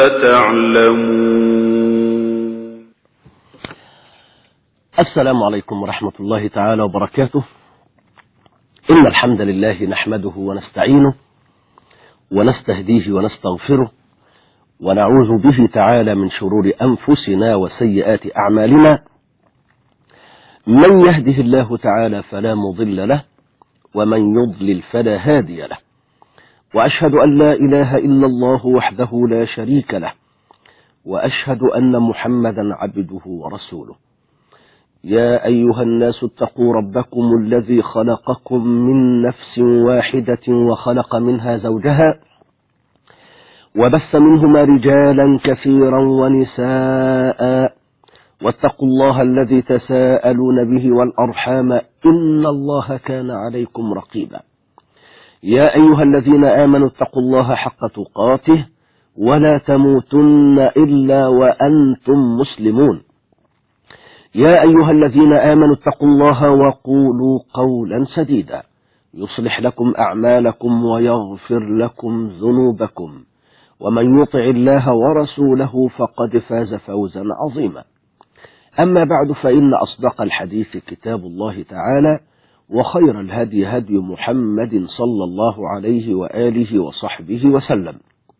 تعلمون السلام عليكم ورحمة الله تعالى وبركاته إن الحمد لله نحمده ونستعينه ونستهديه ونستغفره ونعوذ به تعالى من شرور أنفسنا وسيئات أعمالنا من يهده الله تعالى فلا مضل له ومن يضلل فلا هادي له وأشهد أن لا إله إلا الله وحده لا شريك له وأشهد أن محمدا عبده ورسوله يا أيها الناس اتقوا ربكم الذي خلقكم من نفس واحدة وخلق منها زوجها وبث منهما رجالا كثيرا ونساء واتقوا الله الذي تساءلون به والأرحام إن الله كان عليكم رقيبا يا أيها الذين آمنوا اتقوا الله حق تقاته ولا تموتن إلا وأنتم مسلمون يا أيها الذين آمنوا اتقوا الله وقولوا قولا سديدا يصلح لكم أعمالكم ويغفر لكم ذنوبكم ومن يطع الله ورسوله فقد فاز فوزا عظيما أما بعد فإن أصدق الحديث كتاب الله تعالى وخير الهدي هدي محمد صلى الله عليه وآله وصحبه وسلم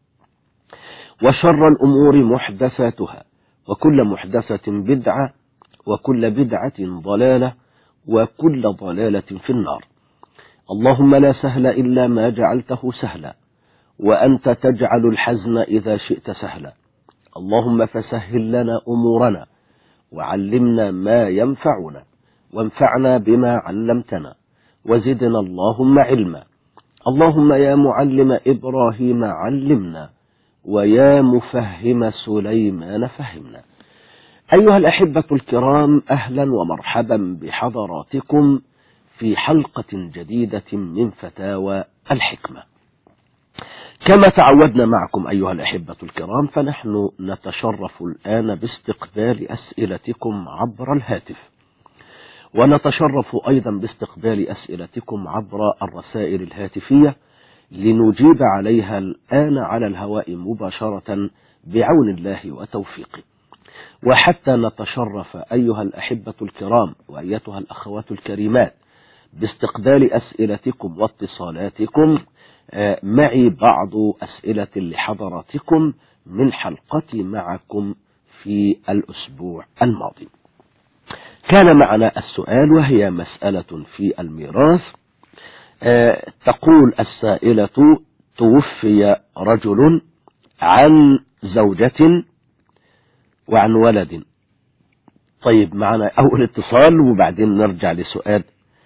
وشر الأمور محدثاتها وكل محدثة بدعة وكل بدعة ضلالة وكل ضلالة في النار اللهم لا سهل إلا ما جعلته سهلا وأنت تجعل الحزن إذا شئت سهلا اللهم فسهل لنا أمورنا وعلمنا ما ينفعنا وانفعنا بما علمتنا وزدنا اللهم علما اللهم يا معلم إبراهيم علمنا ويا مفهم سليمان فهمنا أيها الأحبة الكرام أهلا ومرحبا بحضراتكم في حلقة جديدة من فتاوى الحكمة كما تعودنا معكم أيها الأحبة الكرام فنحن نتشرف الآن باستقبال أسئلتكم عبر الهاتف ونتشرف أيضا باستقبال أسئلتكم عبر الرسائل الهاتفية لنجيب عليها الآن على الهواء مباشرة بعون الله وتوفيقه وحتى نتشرف أيها الأحبة الكرام وأيتها الأخوات الكريمات باستقبال أسئلتكم واتصالاتكم معي بعض أسئلة لحضراتكم من حلقتي معكم في الأسبوع الماضي كان معنا السؤال وهي مسألة في الميراث تقول السائلة توفي رجل عن زوجة وعن ولد طيب معنا أول اتصال وبعدين نرجع لسؤال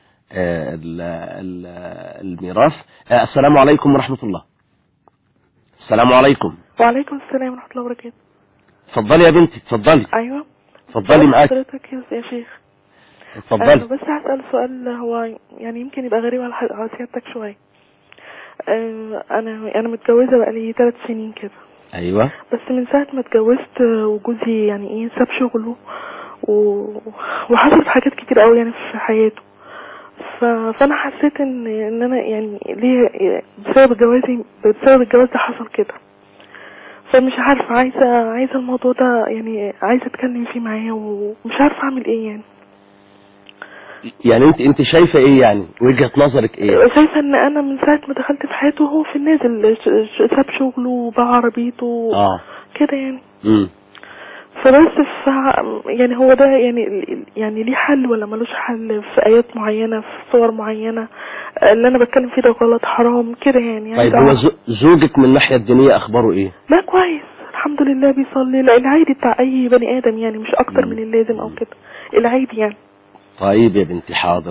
الميراث السلام عليكم ورحمة الله السلام عليكم وعليكم السلام ورحمة الله وبركاته اتفضلي يا بنتي اتفضلي أيوة اتفضلي معاك حضرتك يا يا شيخ أنا اتفضلي بس هسأل سؤال هو يعني يمكن يبقى غريب على ح- على سيادتك شوية آه، أنا أنا متجوزة بقالي ثلاث سنين كده ايوه بس من ساعة ما اتجوزت آه، وجوزي يعني ايه ساب شغله و... وحصلت حاجات كتير قوي يعني في حياته ف... فانا حسيت ان ان انا يعني ليه بسبب جوازي بسبب الجواز ده حصل كده فمش عارفة عايزة عايزة الموضوع ده يعني عايزة اتكلم فيه معاه ومش عارفة اعمل ايه يعني يعني انت انت شايفه ايه يعني وجهة نظرك ايه شايفة ان انا من ساعة ما دخلت في حياته هو في النازل ش- ش- ساب شغله وباع عربيته اه كده يعني امم فبس ف يعني هو ده يعني يعني ليه حل ولا ملوش حل في ايات معينه في صور معينه اللي انا بتكلم فيه ده غلط حرام كده يعني طيب عايزة هو أعرف. زو- زوجك من الناحية الدينية اخباره ايه لا كويس الحمد لله بيصلي لا العادي بتاع اي بني ادم يعني مش اكتر مم. من اللازم او كده العادي يعني طيب يا بنتي حاضر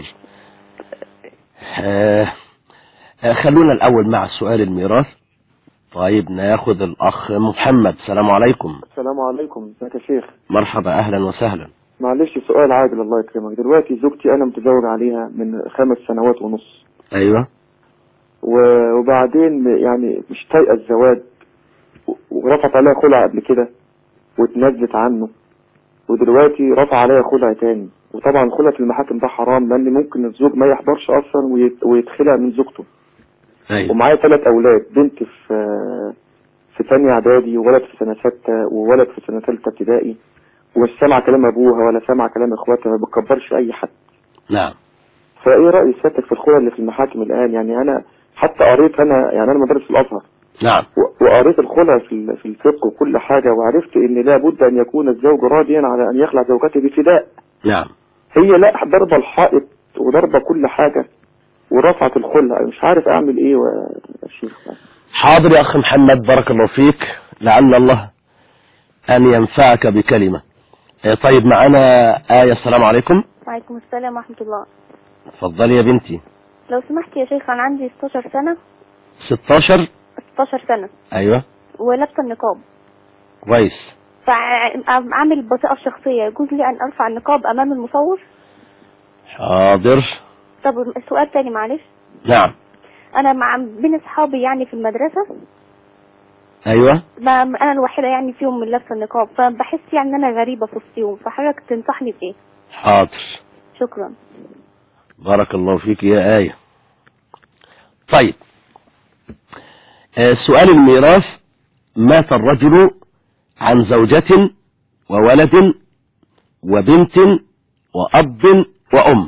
آه آه خلونا الأول مع سؤال الميراث طيب ناخذ الأخ محمد السلام عليكم السلام عليكم ازيك يا شيخ مرحبا أهلا وسهلا معلش سؤال عاجل الله يكرمك دلوقتي زوجتي انا متزوج عليها من خمس سنوات ونص أيوة و- وبعدين يعني مش طايقه الزواج و- ورفعت عليها خلع قبل كده واتنزلت عنه ودلوقتي رفع عليها خلع تاني وطبعا الخلع في المحاكم ده حرام لان ممكن الزوج ما يحضرش اصلا ويت- ويتخلع من زوجته أيوة ومعايا ثلاث اولاد بنت في في تانية اعدادي وولد في سنة ستة وولد في سنة ثالثة ابتدائي ومش سامع كلام ابوها ولا سامع كلام اخواتها ما بتكبرش اي حد نعم فايه رأي سيادتك في الخلع اللي في المحاكم الان يعني انا حتى قريت انا يعني انا مدرس في الازهر نعم و- وقريت الخلع في ال- في الفقه وكل حاجة وعرفت ان لابد ان يكون الزوج راضيا على ان يخلع زوجته بفداء نعم هي لا ضربة الحائط وضربة كل حاجة ورفعت الخلع مش عارف اعمل ايه يا شيخ حاضر يا أخ محمد بارك الله فيك لعل الله أن ينفعك بكلمة آه، طيب معنا آية السلام عليكم وعليكم السلام ورحمة الله اتفضلي يا بنتي لو سمحت يا شيخ أنا عندي 16 سنة 16 16 سنة أيوه ولابسة النقاب كويس فعامل بطاقة الشخصية يجوز لي أن أرفع النقاب أمام المصور حاضر طب السؤال تاني معلش نعم أنا مع بين أصحابي يعني في المدرسة أيوه ما أنا الوحيدة يعني فيهم من لابسة النقاب فبحس يعني إن أنا غريبة في وسطهم فحضرتك تنصحني بإيه؟ حاضر شكرا بارك الله فيك يا آية طيب آه، سؤال الميراث مات الرجل عن زوجة وولد وبنت وأب وأم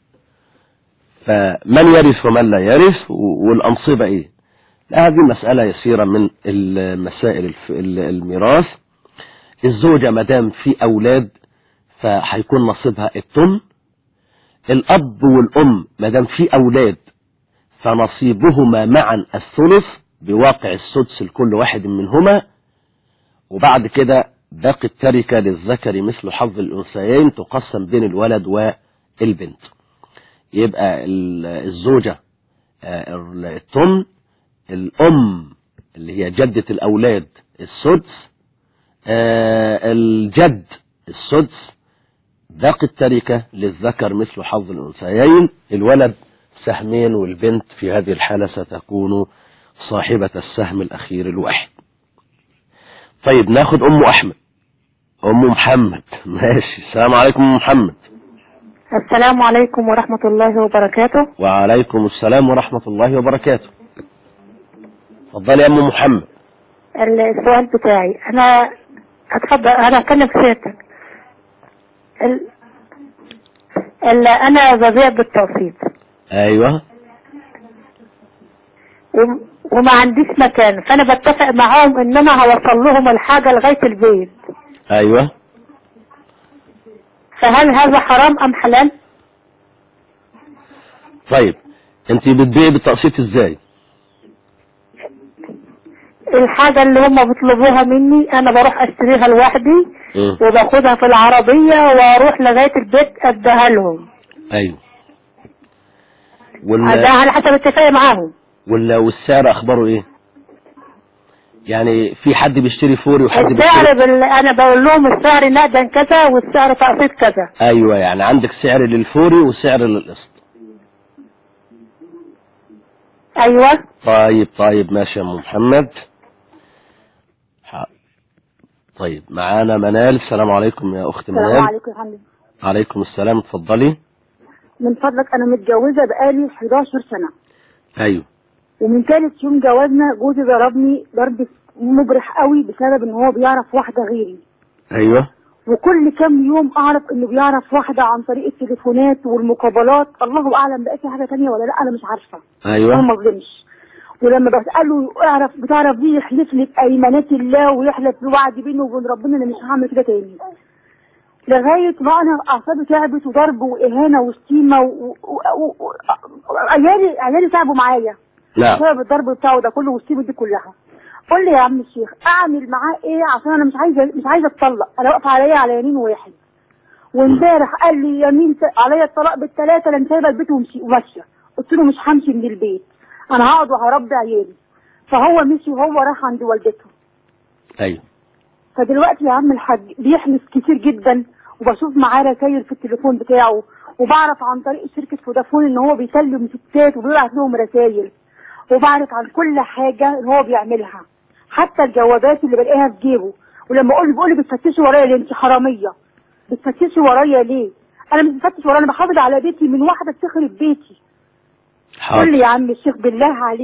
فمن يرث ومن لا يرث و- والأنصبة إيه لا هذه مسألة يسيرة من المسائل الف- ال- الميراث الزوجة مدام في أولاد فهيكون نصيبها التم الأب والأم مدام في أولاد فنصيبهما معا الثلث بواقع السدس لكل واحد منهما وبعد كده باقي التركة للذكر مثل حظ الأنثيين تقسم بين الولد والبنت يبقى ال- الزوجة آه، التم الأم اللي هي جدة الأولاد السدس آه، الجد السدس باقي التركة للذكر مثل حظ الأنثيين الولد سهمين والبنت في هذه الحالة ستكون صاحبة السهم الأخير الواحد طيب ناخد أم أحمد أم محمد ماشي السلام عليكم أم محمد السلام عليكم ورحمة الله وبركاته وعليكم السلام ورحمة الله وبركاته اتفضلي يا أم محمد السؤال بتاعي أنا أتفضل أنا أتكلم في سيادتك ال... ال... أنا ببيع بالتقسيط أيوه وم... وما عنديش مكان فأنا بتفق معاهم إن أنا هوصل لهم الحاجة لغاية البيت أيوه فهل هذا حرام أم حلال؟ طيب أنت بتبيعي بالتقسيط إزاي الحاجة اللي هم بيطلبوها مني أنا بروح أشتريها لوحدي مم. وباخدها في العربية وأروح لغاية البيت أديها لهم أيوه ده وال... على حسب اتفاقي معاهم وال... والسعر أخباره إيه يعني في حد بيشتري فوري وحد السعر بيشتري بال... انا بقول لهم السعر نقدا كذا والسعر تقسيط كذا ايوه يعني عندك سعر للفوري وسعر للقسط ايوه طيب طيب ماشي يا ام محمد ح- طيب معانا منال السلام عليكم يا اخت السلام منال عليكم يا فندم عليكم السلام اتفضلي من فضلك انا متجوزه بقالي 11 سنه ايوه ومن ثالث يوم جوازنا جوزي ضربني ضرب مجرح قوي بسبب ان هو بيعرف واحده غيري ايوه وكل كام يوم اعرف انه بيعرف واحده عن طريق التليفونات والمقابلات الله اعلم بقى في حاجه تانية ولا لا انا مش عارفه انا ايوه ما اظلمش ولما بساله اعرف بتعرف دي يحلف لي بايمانات الله ويحلف بوعد بينه وبين ربنا انا مش هعمل كده تاني لغايه ما انا اعصابي تعبت وضرب واهانه وشتيمه و- و- و- و- عيالي عيالي تعبوا معايا نعم بسبب الضرب بتاعه ده كله والشتيمه دي كلها قول لي يا عم الشيخ اعمل معاه ايه عشان انا مش عايزه مش عايزه اتطلق انا واقفه عليا على يمين واحد وامبارح قال لي يمين ت- عليا الطلاق بالثلاثه انا سايبه البيت ومشي وماشيه قلت له مش همشي من البيت انا هقعد وهربي عيالي فهو مشي وهو راح عند والدته ايوه فدلوقتي يا عم الحاج بيحلف كتير جدا وبشوف معاه رسايل في التليفون بتاعه وبعرف عن طريق شركة فودافون ان هو بيكلم ستات وبيبعت لهم رسايل وبعرف عن كل حاجة اللي هو بيعملها حتى الجوابات اللي بلاقيها في جيبه ولما اقول بيقول لي بتفتشي ورايا ليه انت حرامية بتفتشي ورايا ليه انا مش بفتش ورايا انا بحافظ على بيتي من واحدة تخرب بيتي قول لي حاضر يا عم الشيخ بالله عليك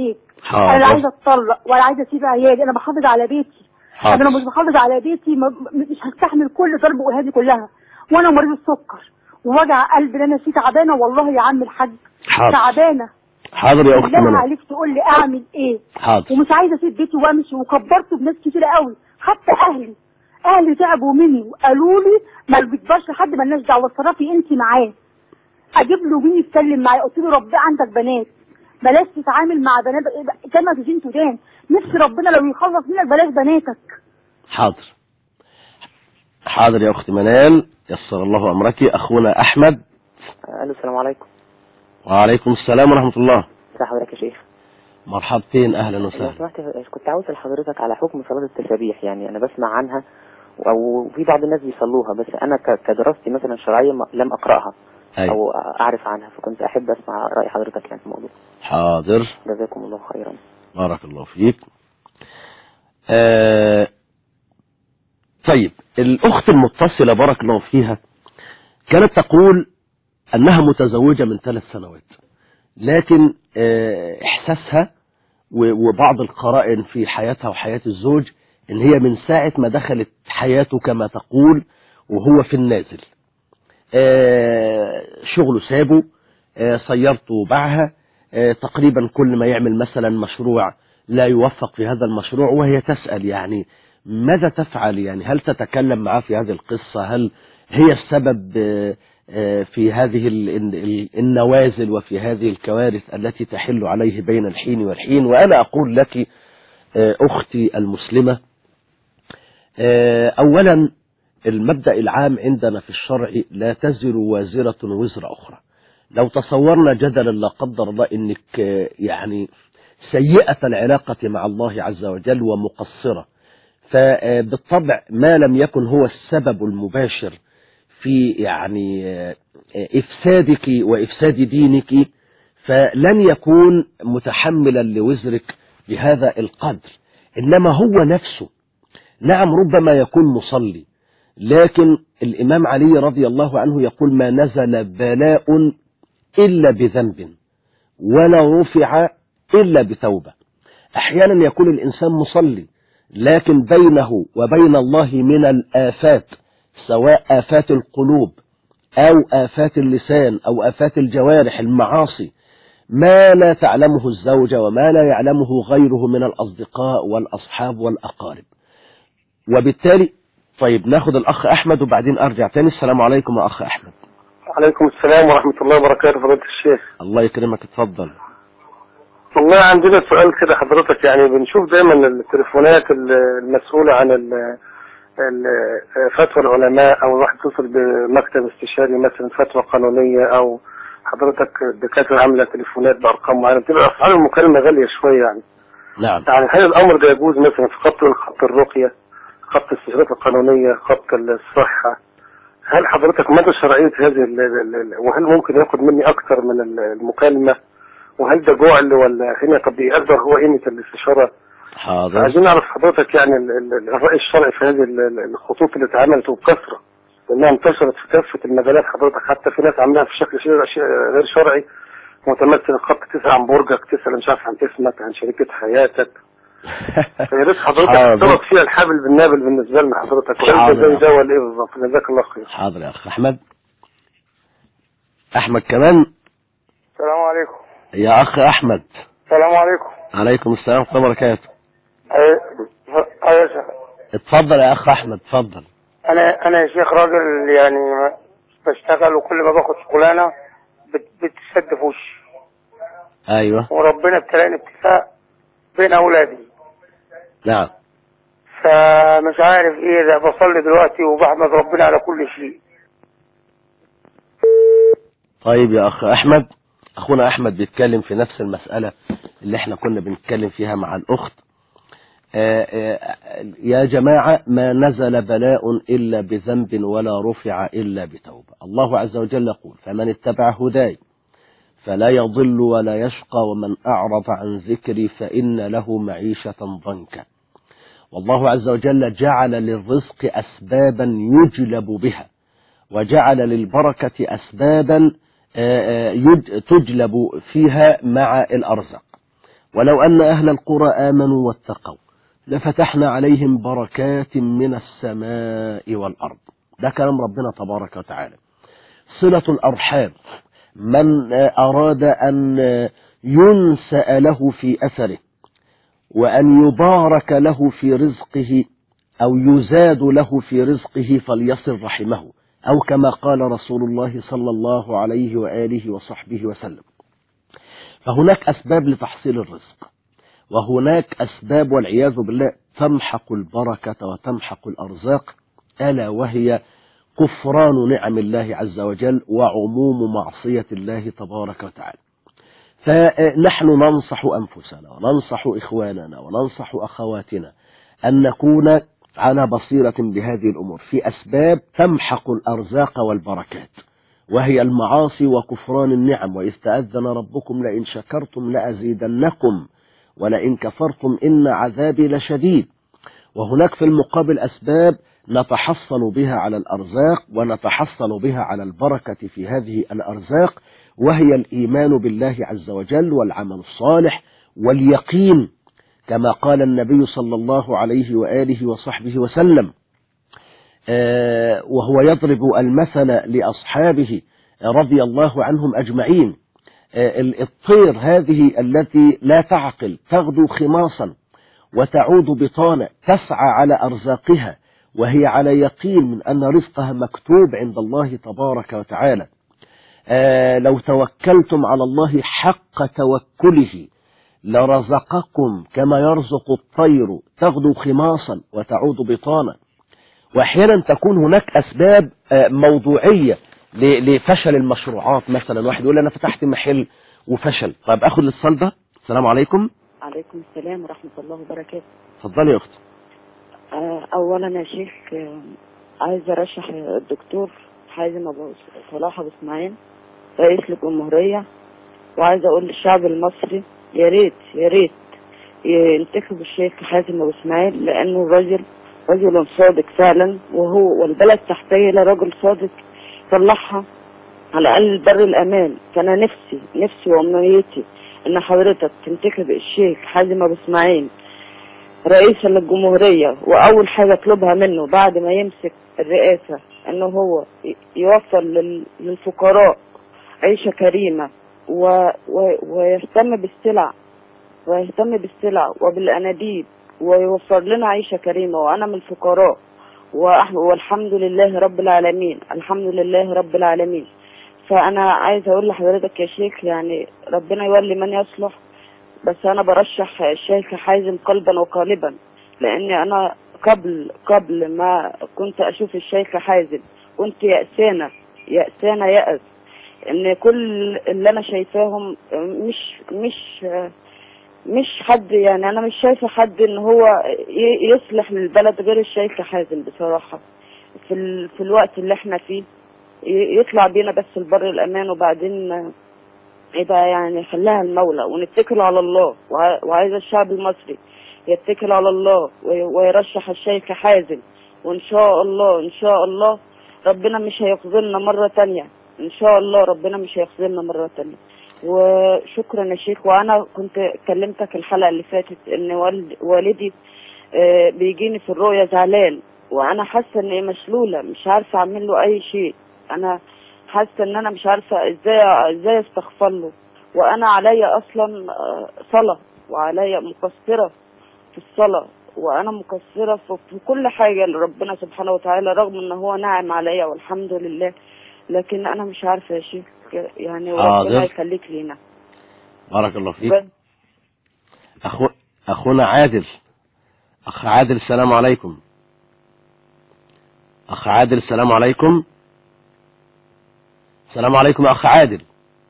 انا لا حاضر عايزه اتطلق ولا عايزه اسيب عيالي انا بحافظ على بيتي طب انا مش حاضر بحافظ على بيتي ما- م- مش هستحمل كل ضرب وهذه كلها وانا مريض السكر ووجع قلب اللي انا فيه تعبانه والله يا عم الحاج حاضر تعبانه حاضر يا اختي بالله منى عليك تقول لي اعمل ايه حاضر ومش عايزه اسيب بيتي وامشي وكبرت بناس كتير قوي حتى اهلي اهلي تعبوا مني وقالوا لي ما بتكبرش لحد ما لناش دعوه اتصرفي انت معاه اجيب له مين يتكلم معايا قلت له ربنا عندك بنات بلاش تتعامل مع بنات كما تدين تدان نفسي ربنا لو يخلص منك بلاش بناتك حاضر حاضر يا اختي منال يسر الله امرك اخونا احمد الو السلام عليكم وعليكم السلام ورحمه الله ازي حضرتك يا شيخ مرحبتين اهلا لو وسهلا سمحت كنت عاوز لحضرتك على حكم صلاة التسابيح يعني انا بسمع عنها او في بعض الناس بيصلوها بس انا ك- كدراستي مثلا الشرعية ما- لم اقرأها أيوة. او اعرف عنها فكنت احب اسمع رأي حضرتك يعني في الموضوع حاضر جزاكم الله خيرا بارك الله فيك آه طيب الأخت المتصلة بارك الله فيها كانت تقول أنها متزوجة من ثلاث سنوات لكن آه إحساسها و- وبعض القرائن في حياتها وحياة الزوج إن هي من ساعة ما دخلت حياته كما تقول وهو في النازل آه شغله سابه آه سيارته باعها آه، تقريبا كل ما يعمل مثلا مشروع لا يوفق في هذا المشروع وهي تسأل يعني ماذا تفعل يعني هل تتكلم معاه في هذه القصة هل هي السبب آه، آه، في هذه ال- ال- النوازل وفي هذه الكوارث التي تحل عليه بين الحين والحين وأنا أقول لك آه، أختي المسلمة آه، أولا المبدأ العام عندنا في الشرع لا تزر وازرة وزر أخرى لو تصورنا جدلا لا قدر الله انك آه، يعني سيئة العلاقة مع الله عز وجل ومقصرة فبالطبع ما لم يكن هو السبب المباشر في يعني آه، آه، إفسادك وإفساد دينك فلن يكون متحملا لوزرك بهذا القدر إنما هو نفسه نعم ربما يكون مصلي لكن الإمام علي رضي الله عنه يقول ما نزل بلاء إلا بذنب ولا رفع إلا بتوبة أحيانا يكون الإنسان مصلي لكن بينه وبين الله من الآفات سواء آفات القلوب أو آفات اللسان أو آفات الجوارح المعاصي ما لا تعلمه الزوجة وما لا يعلمه غيره من الأصدقاء والأصحاب والأقارب وبالتالي طيب ناخد الأخ أحمد وبعدين أرجع تاني السلام عليكم يا أخ أحمد عليكم السلام ورحمة الله وبركاته فضيلة الشيخ الله يكرمك اتفضل والله عندنا سؤال كده حضرتك يعني بنشوف دايما التليفونات المسؤولة عن ال- ال- فتوى العلماء او الواحد يتصل بمكتب استشاري مثلا فتوى قانونية او حضرتك الدكاترة عاملة تليفونات بأرقام معينة بتبقى أسعار المكالمة غالية شوية يعني نعم يعني هل الأمر ده يجوز مثلا في خط خط الرقية خط الاستشارات القانونية خط الصحة هل حضرتك مدى شرعية هذه ال- ال- ال- وهل ممكن ياخد مني أكتر من ال- المكالمة وهل ده جعل ولا هنا طب يقدر هو قيمة الاستشارة حاضر عايزين نعرف حضرتك يعني ال- ال- الرأي الشرعي في هذه ال- ال- الخطوط اللي اتعملت وبكثرة لأنها انتشرت في كافة المجالات حضرتك حتى في ناس عاملاها في شكل شيء شيء غير شرعي متمثل الخط تسأل عن برجك تسأل مش عارف عن اسمك عن شركة حياتك فيا ريت حضرتك حاضر. تربط فيها الحبل بالنابل بالنسبة لنا حضرتك ولا حاضر. زي ده ولا ايه بالظبط جزاك الله خير حاضر يا أخ أحمد أحمد كمان السلام عليكم يا أخ أحمد السلام عليكم عليكم السلام ورحمة الله وبركاته ايوه يا شيخ اتفضل يا أخ أحمد اتفضل انا انا يا شيخ راجل يعني بشتغل وكل ما باخد شغلانه بت- بتسد في وشي أيوه وربنا ابتلاني ابتلاء بين اولادي نعم فمش عارف ايه ده بصلي دلوقتي وبحمد ربنا على كل شيء طيب يا أخ أحمد أخونا أحمد بيتكلم في نفس المسألة اللي احنا كنا بنتكلم فيها مع الأخت آه، آه، يا جماعة ما نزل بلاء إلا بذنب ولا رفع إلا بتوبة الله عز وجل يقول فمن اتبع هداي فلا يضل ولا يشقى ومن أعرض عن ذكري فإن له معيشة ضنكا والله عز وجل جعل للرزق أسبابا يجلب بها وجعل للبركة أسبابا آه، آه، يج- تجلب فيها مع الأرزاق ولو أن أهل القرى آمنوا واتقوا لفتحنا عليهم بركات من السماء والأرض ده كلام ربنا تبارك وتعالى صلة الأرحام من أراد أن ينسأ له في أثره وأن يبارك له في رزقه أو يزاد له في رزقه فليصل رحمه أو كما قال رسول الله صلى الله عليه وآله وصحبه وسلم فهناك أسباب لتحصيل الرزق وهناك أسباب والعياذ بالله تمحق البركة وتمحق الأرزاق ألا وهي كفران نعم الله عز وجل وعموم معصية الله تبارك وتعالى فنحن ننصح أنفسنا وننصح إخواننا وننصح أخواتنا أن نكون على بصيرة بهذه الأمور في أسباب تمحق الأرزاق والبركات وهي المعاصي وكفران النعم وإذ تأذن ربكم لئن شكرتم لأزيدنكم ولئن كفرتم إن عذابي لشديد وهناك في المقابل أسباب نتحصن بها على الأرزاق ونتحصن بها على البركة في هذه الأرزاق وهي الإيمان بالله عز وجل والعمل الصالح واليقين كما قال النبي صلى الله عليه وآله وصحبه وسلم آه وهو يضرب المثل لأصحابه رضي الله عنهم أجمعين آه الطير هذه التي لا تعقل تغدو خماصا وتعود بطانة تسعى على أرزاقها وهي على يقين من أن رزقها مكتوب عند الله تبارك وتعالى آه لو توكلتم على الله حق توكله لرزقكم كما يرزق الطير تغدو خماصا وتعود بطانا واحيانا تكون هناك اسباب موضوعيه لفشل المشروعات مثلا واحد يقول انا فتحت محل وفشل طيب اخد الاتصال ده السلام عليكم عليكم السلام ورحمه الله وبركاته اتفضلي يا اختي اولا يا شيخ عايز ارشح الدكتور حازم ابو صلاح ابو اسماعيل رئيس الجمهوريه وعايز اقول للشعب المصري يا ريت يا ريت ينتخبوا الشيخ حازم ابو اسماعيل لانه راجل رجل صادق فعلا وهو والبلد تحتاج الى رجل صادق يطلعها على الاقل البر الامان فانا نفسي نفسي وامنيتي ان حضرتك تنتخب الشيخ حازم ابو اسماعيل رئيسا للجمهورية واول حاجة اطلبها منه بعد ما يمسك الرئاسة انه هو يوفر للفقراء عيشة كريمة و... و... ويهتم بالسلع ويهتم بالسلع وبالأنابيب ويوفر لنا عيشة كريمة وأنا من الفقراء وأح... والحمد لله رب العالمين الحمد لله رب العالمين فأنا عايز أقول لحضرتك يا شيخ يعني ربنا يولي من يصلح بس أنا برشح الشيخ حازم قلبا وقالبا لأني أنا قبل قبل ما كنت أشوف الشيخ حازم كنت يأسانة يأسانة يأس ان كل اللي انا شايفاهم مش مش مش حد يعني انا مش شايفه حد ان هو يصلح للبلد غير الشيخ حازم بصراحه في ال... في الوقت اللي احنا فيه يطلع بينا بس البر الامان وبعدين يبقى يعني خلاها المولى ونتكل على الله وعايز الشعب المصري يتكل على الله ويرشح الشيخ حازم وان شاء الله ان شاء الله ربنا مش هيخذلنا مره تانية ان شاء الله ربنا مش هيخذلنا مرة تانية وشكرا يا شيخ وانا كنت كلمتك الحلقة اللي فاتت ان والد والدي بيجيني في الرؤية زعلان وانا حاسة اني مشلولة مش عارفة اعمل له اي شيء انا حاسة ان انا مش عارفة ازاي ازاي استغفر له وانا عليا اصلا صلاة وعليا مقصرة في الصلاة وانا مقصرة في كل حاجة لربنا سبحانه وتعالى رغم ان هو ناعم عليا والحمد لله لكن انا مش عارفه يا شيخ يعني ربنا يخليك لينا بارك الله فيك أخو... اخونا عادل اخ عادل السلام عليكم اخ عادل السلام عليكم السلام عليكم يا اخ عادل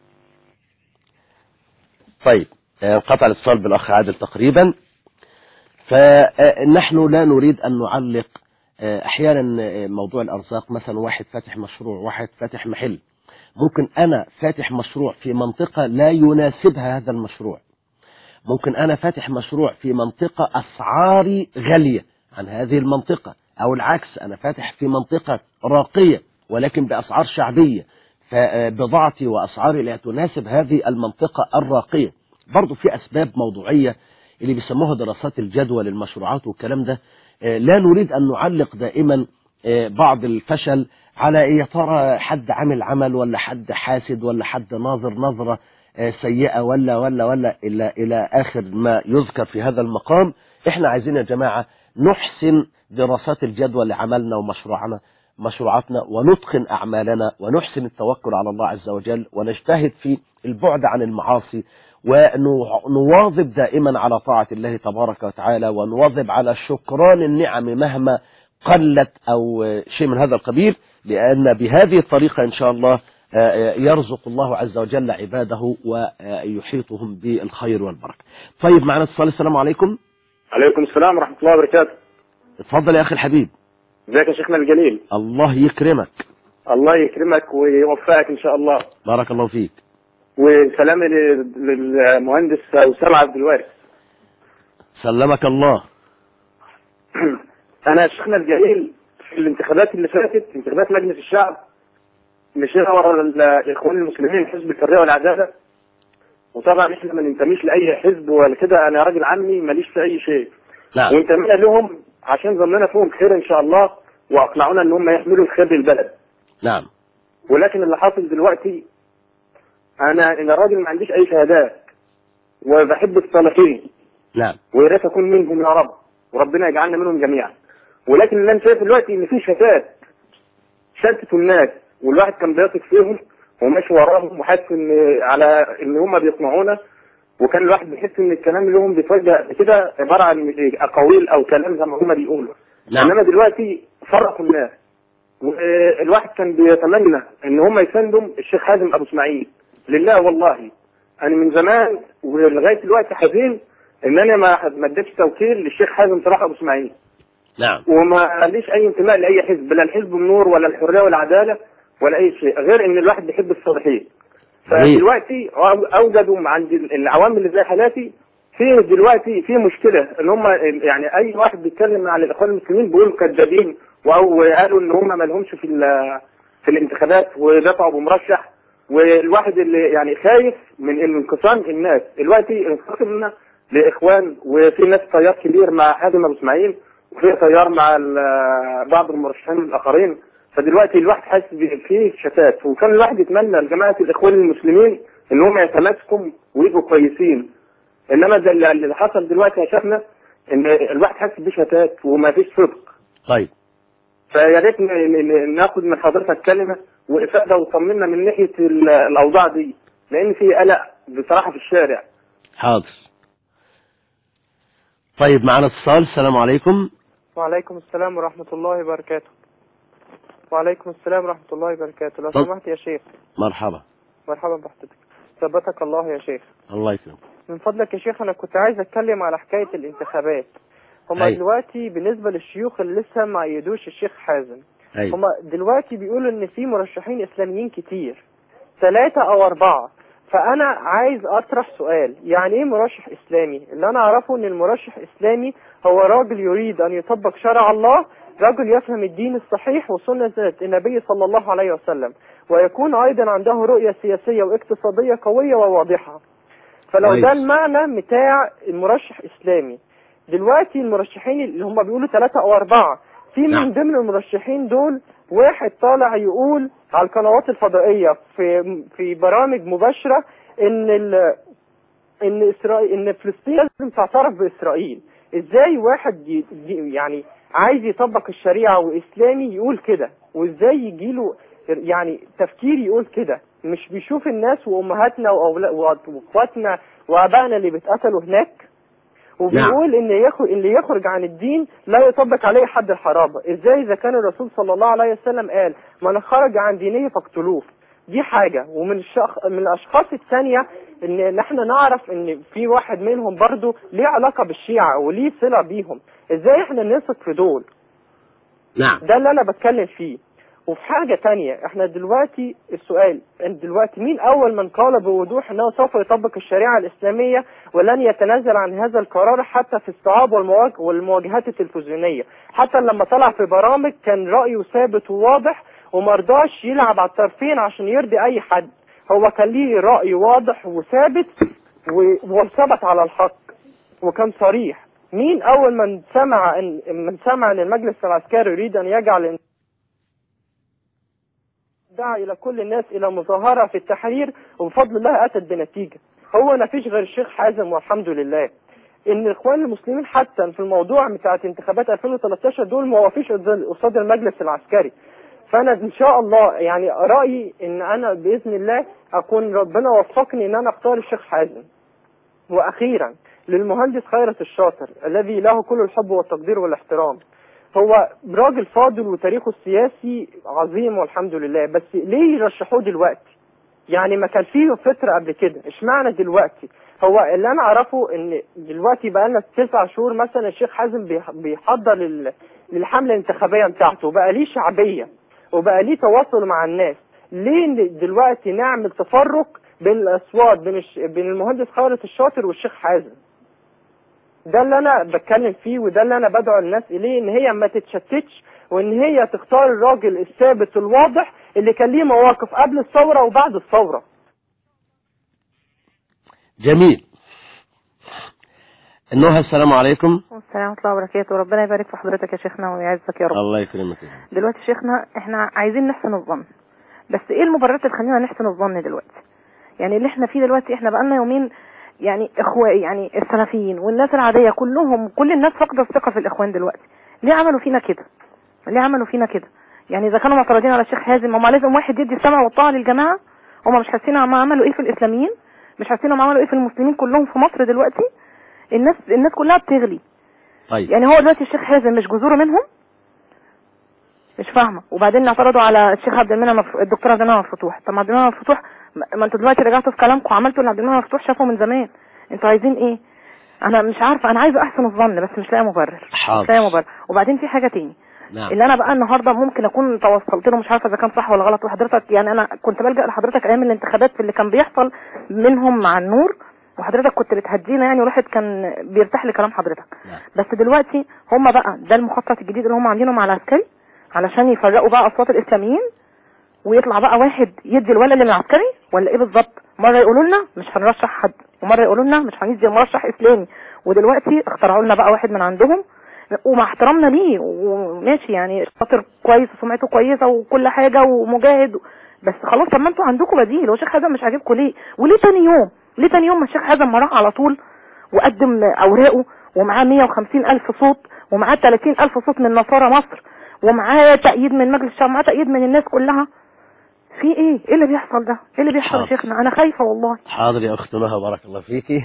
طيب انقطع الاتصال بالاخ عادل تقريبا فنحن لا نريد ان نعلق احيانا موضوع الارزاق مثلا واحد فاتح مشروع واحد فاتح محل ممكن انا فاتح مشروع في منطقة لا يناسبها هذا المشروع ممكن انا فاتح مشروع في منطقة اسعاري غالية عن هذه المنطقة او العكس انا فاتح في منطقة راقية ولكن باسعار شعبية فبضاعتي واسعاري لا تناسب هذه المنطقة الراقية برضه في أسباب موضوعية اللي بيسموها دراسات الجدوى للمشروعات والكلام ده آه، لا نريد أن نعلق دائما آه، بعض الفشل على إيه يا ترى حد عامل عمل ولا حد حاسد ولا حد ناظر نظرة آه، سيئة ولا ولا ولا إلى إلى آخر ما يذكر في هذا المقام إحنا عايزين يا جماعة نحسن دراسات الجدوى لعملنا ومشروعنا مشروعاتنا ونتقن أعمالنا ونحسن التوكل على الله عز وجل ونجتهد في البعد عن المعاصي ونواظب دائما على طاعة الله تبارك وتعالى ونواظب على شكران النعم مهما قلت أو شيء من هذا القبيل لأن بهذه الطريقة إن شاء الله يرزق الله عز وجل عباده ويحيطهم بالخير والبركة طيب معنا اتصال السلام عليكم عليكم السلام ورحمة الله وبركاته اتفضل يا أخي الحبيب ازيك يا شيخنا الجليل الله يكرمك الله يكرمك ويوفقك ان شاء الله بارك الله فيك وسلامي لل- للمهندس اسامه عبد الوارث سلمك الله انا يا شيخنا الجليل في الانتخابات اللي فاتت انتخابات مجلس الشعب مشينا ورا ال- الاخوان المسلمين حزب الحريه والعداله وطبعا احنا ما ننتميش لاي حزب ولا كده انا راجل عمي ماليش في اي شيء نعم وانتمينا لهم عشان ظننا فيهم خير ان شاء الله واقنعونا ان هم يحملوا الخير للبلد نعم ولكن اللي حاصل دلوقتي انا انا راجل ما عنديش اي شهادات وبحب الصالحين نعم ويا ريت اكون منهم يا رب وربنا يجعلنا منهم جميعا ولكن اللي انا شايف دلوقتي ان في شتات شتتوا الناس والواحد كان بيثق فيهم وماشي وراهم وحاسس ان على ان هم بيقنعونا وكان الواحد بيحس ان الكلام اللي هم بيتوجه قبل كده عباره عن اقاويل او كلام زي ما هم بيقولوا نعم. انما دلوقتي فرقوا الناس والواحد كان بيتمنى ان هم يساندوا الشيخ حازم ابو اسماعيل لله والله انا من زمان ولغايه دلوقتي حزين ان انا ما ما اديتش توكيل للشيخ حازم صلاح ابو اسماعيل نعم وما عنديش اي انتماء لاي حزب لا الحزب النور ولا الحريه والعداله ولا اي شيء غير ان الواحد بيحب الصالحين جميل. فدلوقتي اوجدوا عند العوام اللي زي حالاتي في دلوقتي في مشكله ان هم يعني اي واحد بيتكلم عن الاخوان المسلمين بيقولوا كذابين او قالوا ان هم ما لهمش في ال- في الانتخابات ودفعوا بمرشح والواحد اللي يعني خايف من ان انقسام الناس دلوقتي انقسمنا لاخوان وفي ناس تيار كبير مع حازم ابو اسماعيل وفي تيار مع ال- بعض المرشحين الاخرين فدلوقتي الواحد حاسس ب- فيه شتات وكان الواحد يتمنى لجماعه الاخوان المسلمين ان هم يتماسكوا ويبقوا كويسين انما ده اللي اللي حصل دلوقتي يا شيخنا ان الواحد حاسس بشتات وما فيش صدق طيب فيا ريت ن- ن- ناخد من حضرتك كلمه وافاده وطمنا من ناحيه ال- الاوضاع دي لان في قلق بصراحه في الشارع حاضر طيب معنا اتصال السلام عليكم وعليكم السلام ورحمة الله وبركاته وعليكم السلام ورحمة الله وبركاته لو طب. سمحت يا شيخ مرحبا مرحبا بحضرتك ثبتك الله يا شيخ الله يكرمك من فضلك يا شيخ أنا كنت عايز أتكلم على حكاية الانتخابات هما أيوة. دلوقتي بالنسبة للشيوخ اللي لسه ما أيدوش الشيخ حازم ايوه هما دلوقتي بيقولوا إن في مرشحين إسلاميين كتير ثلاثة أو أربعة فأنا عايز أطرح سؤال يعني إيه مرشح إسلامي؟ اللي أنا أعرفه إن المرشح إسلامي هو راجل يريد أن يطبق شرع الله رجل يفهم الدين الصحيح وسنة النبي صلى الله عليه وسلم ويكون أيضا عنده رؤية سياسية واقتصادية قوية وواضحة فلو كويس. ده المعنى بتاع المرشح إسلامي دلوقتي المرشحين اللي هم بيقولوا ثلاثة أو أربعة في نعم. من ضمن المرشحين دول واحد طالع يقول على القنوات الفضائية في في برامج مباشرة إن ال إن إسرائيل إن فلسطين لازم تعترف بإسرائيل إزاي واحد ي- ي- يعني عايز يطبق الشريعة وإسلامي يقول كده وإزاي يجيله يعني تفكير يقول كده مش بيشوف الناس وأمهاتنا وأولا- وأخواتنا وآبائنا اللي بيتقتلوا هناك وبيقول ان يخرج اللي يخرج عن الدين لا يطبق عليه حد الحرابه ازاي اذا كان الرسول صلى الله عليه وسلم قال من خرج عن دينه فاقتلوه دي حاجه ومن الشخ... من الاشخاص الثانيه ان إن احنا نعرف ان في واحد منهم برضو ليه علاقه بالشيعه وليه صله بيهم ازاي احنا نثق في دول نعم ده اللي انا بتكلم فيه وفي حاجة تانية احنا دلوقتي السؤال إن دلوقتي مين اول من قال بوضوح انه سوف يطبق الشريعة الاسلامية ولن يتنازل عن هذا القرار حتى في الصعاب والمواج- والمواجهات التلفزيونية حتى لما طلع في برامج كان رأيه ثابت وواضح ومرضاش يلعب على الطرفين عشان يرضي اي حد هو كان ليه رأي واضح وثابت و- وثبت على الحق وكان صريح مين اول من سمع ان من سمع ان المجلس العسكري يريد ان يجعل دعا الى كل الناس الى مظاهره في التحرير وبفضل الله اتت بنتيجه هو ما فيش غير الشيخ حازم والحمد لله ان الاخوان المسلمين حتى في الموضوع بتاعت انتخابات 2013 دول ما وقفوش قصاد قصاد المجلس العسكري فانا ان شاء الله يعني رايي ان انا باذن الله اكون ربنا وفقني ان انا اختار الشيخ حازم واخيرا للمهندس خيرت الشاطر الذي له كل الحب والتقدير والاحترام هو راجل فاضل وتاريخه السياسي عظيم والحمد لله بس ليه يرشحوه دلوقتي يعني ما كان فيه فترة قبل كده اشمعنى دلوقتي هو اللي انا اعرفه ان دلوقتي بقى لنا تسع شهور مثلا الشيخ حازم بيح- بيحضر لل- للحملة الانتخابية بتاعته وبقى ليه شعبية وبقى ليه تواصل مع الناس ليه ن- دلوقتي نعمل تفرق بين الاصوات بين الش... بين المهندس خالد الشاطر والشيخ حازم ده اللي انا بتكلم فيه وده اللي انا بدعو الناس اليه ان هي ما تتشتتش وان هي تختار الراجل الثابت الواضح اللي كان ليه مواقف قبل الثورة وبعد الثورة جميل النهى السلام عليكم السلام ورحمة الله وبركاته ربنا يبارك في حضرتك يا شيخنا ويعزك يا رب الله يكرمك دلوقتي شيخنا احنا عايزين نحسن الظن بس ايه المبررات اللي تخلينا نحسن الظن دلوقتي يعني اللي احنا فيه دلوقتي احنا بقالنا يومين يعني اخوة يعني السلفيين والناس العادية كلهم كل الناس فاقدة الثقة في الاخوان دلوقتي ليه عملوا فينا كده ليه عملوا فينا كده يعني اذا كانوا معترضين على الشيخ حازم هم لازم واحد يدي السمع والطاعة للجماعة هم مش حاسين هم عملوا ايه في الاسلاميين مش حاسين هم عملوا ايه في المسلمين كلهم في مصر دلوقتي الناس الناس كلها بتغلي طيب يعني هو دلوقتي الشيخ حازم مش جذوره منهم مش فاهمه وبعدين اعترضوا على الشيخ عبد المنعم مف- الدكتور عبد المنعم مفتوح طب ما عبد المنعم مفتوح ما ما انتوا دلوقتي رجعتوا في كلامكم وعملتوا اللي عبد المنعم مفتوح شافه من زمان انتوا عايزين ايه انا مش عارفه انا عايزه احسن الظن بس مش لاقي مبرر حاضر. مش لاقي مبرر وبعدين في حاجه تاني نعم اللي انا بقى النهارده ممكن اكون توصلت له مش عارفه اذا كان صح ولا غلط وحضرتك يعني انا كنت بلجأ لحضرتك ايام الانتخابات في اللي كان بيحصل منهم مع النور وحضرتك كنت بتهدينا يعني والواحد كان بيرتاح لكلام حضرتك بس دلوقتي هم بقى ده المخطط الجديد اللي هم عاملينه مع العسكري علشان يفرقوا بقى اصوات الاسلاميين ويطلع بقى واحد يدي الولد اللي من العسكري ولا ايه بالظبط مره يقولوا لنا مش هنرشح حد ومره يقولوا لنا مش هندي مرشح اسلامي ودلوقتي اخترعوا لنا بقى واحد من عندهم ومع احترامنا ليه وماشي يعني شاطر كويس وسمعته كويسه وكل حاجه ومجاهد بس خلاص طب ما انتوا عندكم بديل هو الشيخ حازم مش عاجبكم ليه وليه تاني يوم ليه تاني يوم ما الشيخ حازم ما راح على طول وقدم اوراقه ومعاه 150 الف صوت ومعاه 30 الف صوت من نصارى مصر ومعاه تأييد من مجلس الشعب معاه تأييد من الناس كلها في ايه ايه اللي بيحصل ده ايه اللي بيحصل يا حاضر. شيخنا انا خايفه والله حاضر يا اخت نهى بارك الله فيكي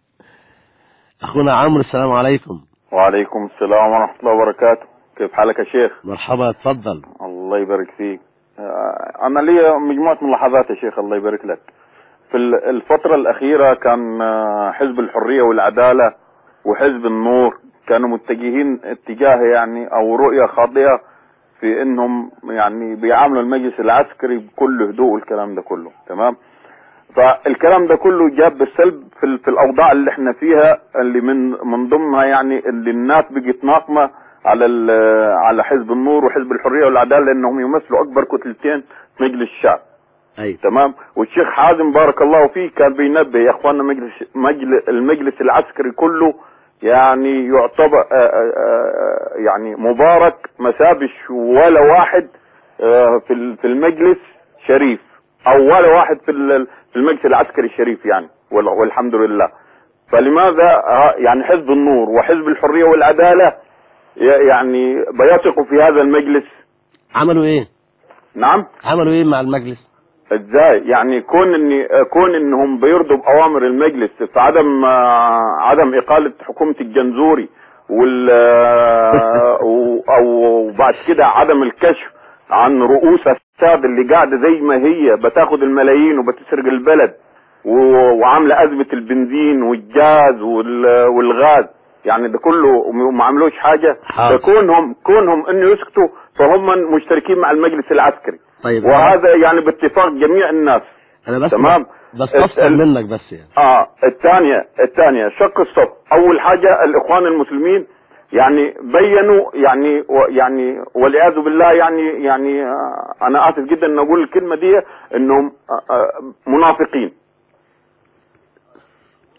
اخونا عمرو السلام عليكم وعليكم السلام ورحمة الله وبركاته كيف حالك يا شيخ مرحبا تفضل الله يبارك فيك آه، أنا لي مجموعة ملاحظات يا شيخ الله يبارك لك في ال- الفترة الأخيرة كان آه، حزب الحرية والعدالة وحزب النور كانوا متجهين اتجاه يعني أو رؤية خاطئة في إنهم يعني بيعاملوا المجلس العسكري بكل هدوء والكلام ده كله تمام فالكلام ده كله جاب بالسلب في, ال- في الاوضاع اللي احنا فيها اللي من من ضمنها يعني اللي الناس بقت ناقمه على ال- على حزب النور وحزب الحريه والعداله لانهم يمثلوا اكبر كتلتين في مجلس الشعب اي تمام والشيخ حازم بارك الله فيه كان بينبه يا اخواننا مجلس مجلس المجلس العسكري كله يعني يعتبر آه، آه، آه، يعني مبارك ما سابش ولا واحد آه، في ال- في المجلس شريف او ولا واحد في ال- في المجلس العسكري الشريف يعني وال- والحمد لله فلماذا آه، يعني حزب النور وحزب الحريه والعداله ي- يعني بيثقوا في هذا المجلس عملوا ايه نعم عملوا ايه مع المجلس ازاي يعني كون اني كون انهم بيرضوا باوامر المجلس في عدم آه، عدم اقاله حكومه الجنزوري وال آه، و- او بعد كده عدم الكشف عن رؤوس الساد اللي قاعده زي ما هي بتاخد الملايين وبتسرق البلد و- وعامله ازمه البنزين والجاز وال- والغاز يعني ده كله وما عملوش حاجه ده كونهم كونهم انه يسكتوا فهم مشتركين مع المجلس العسكري طيب وهذا يعني باتفاق جميع الناس انا بس تمام بستفسر ال- منك بس يعني اه الثانية الثانية شق الصف اول حاجة الاخوان المسلمين يعني بينوا يعني و يعني والعياذ بالله يعني يعني آه انا اسف جدا ان اقول الكلمة دي انهم آه آه منافقين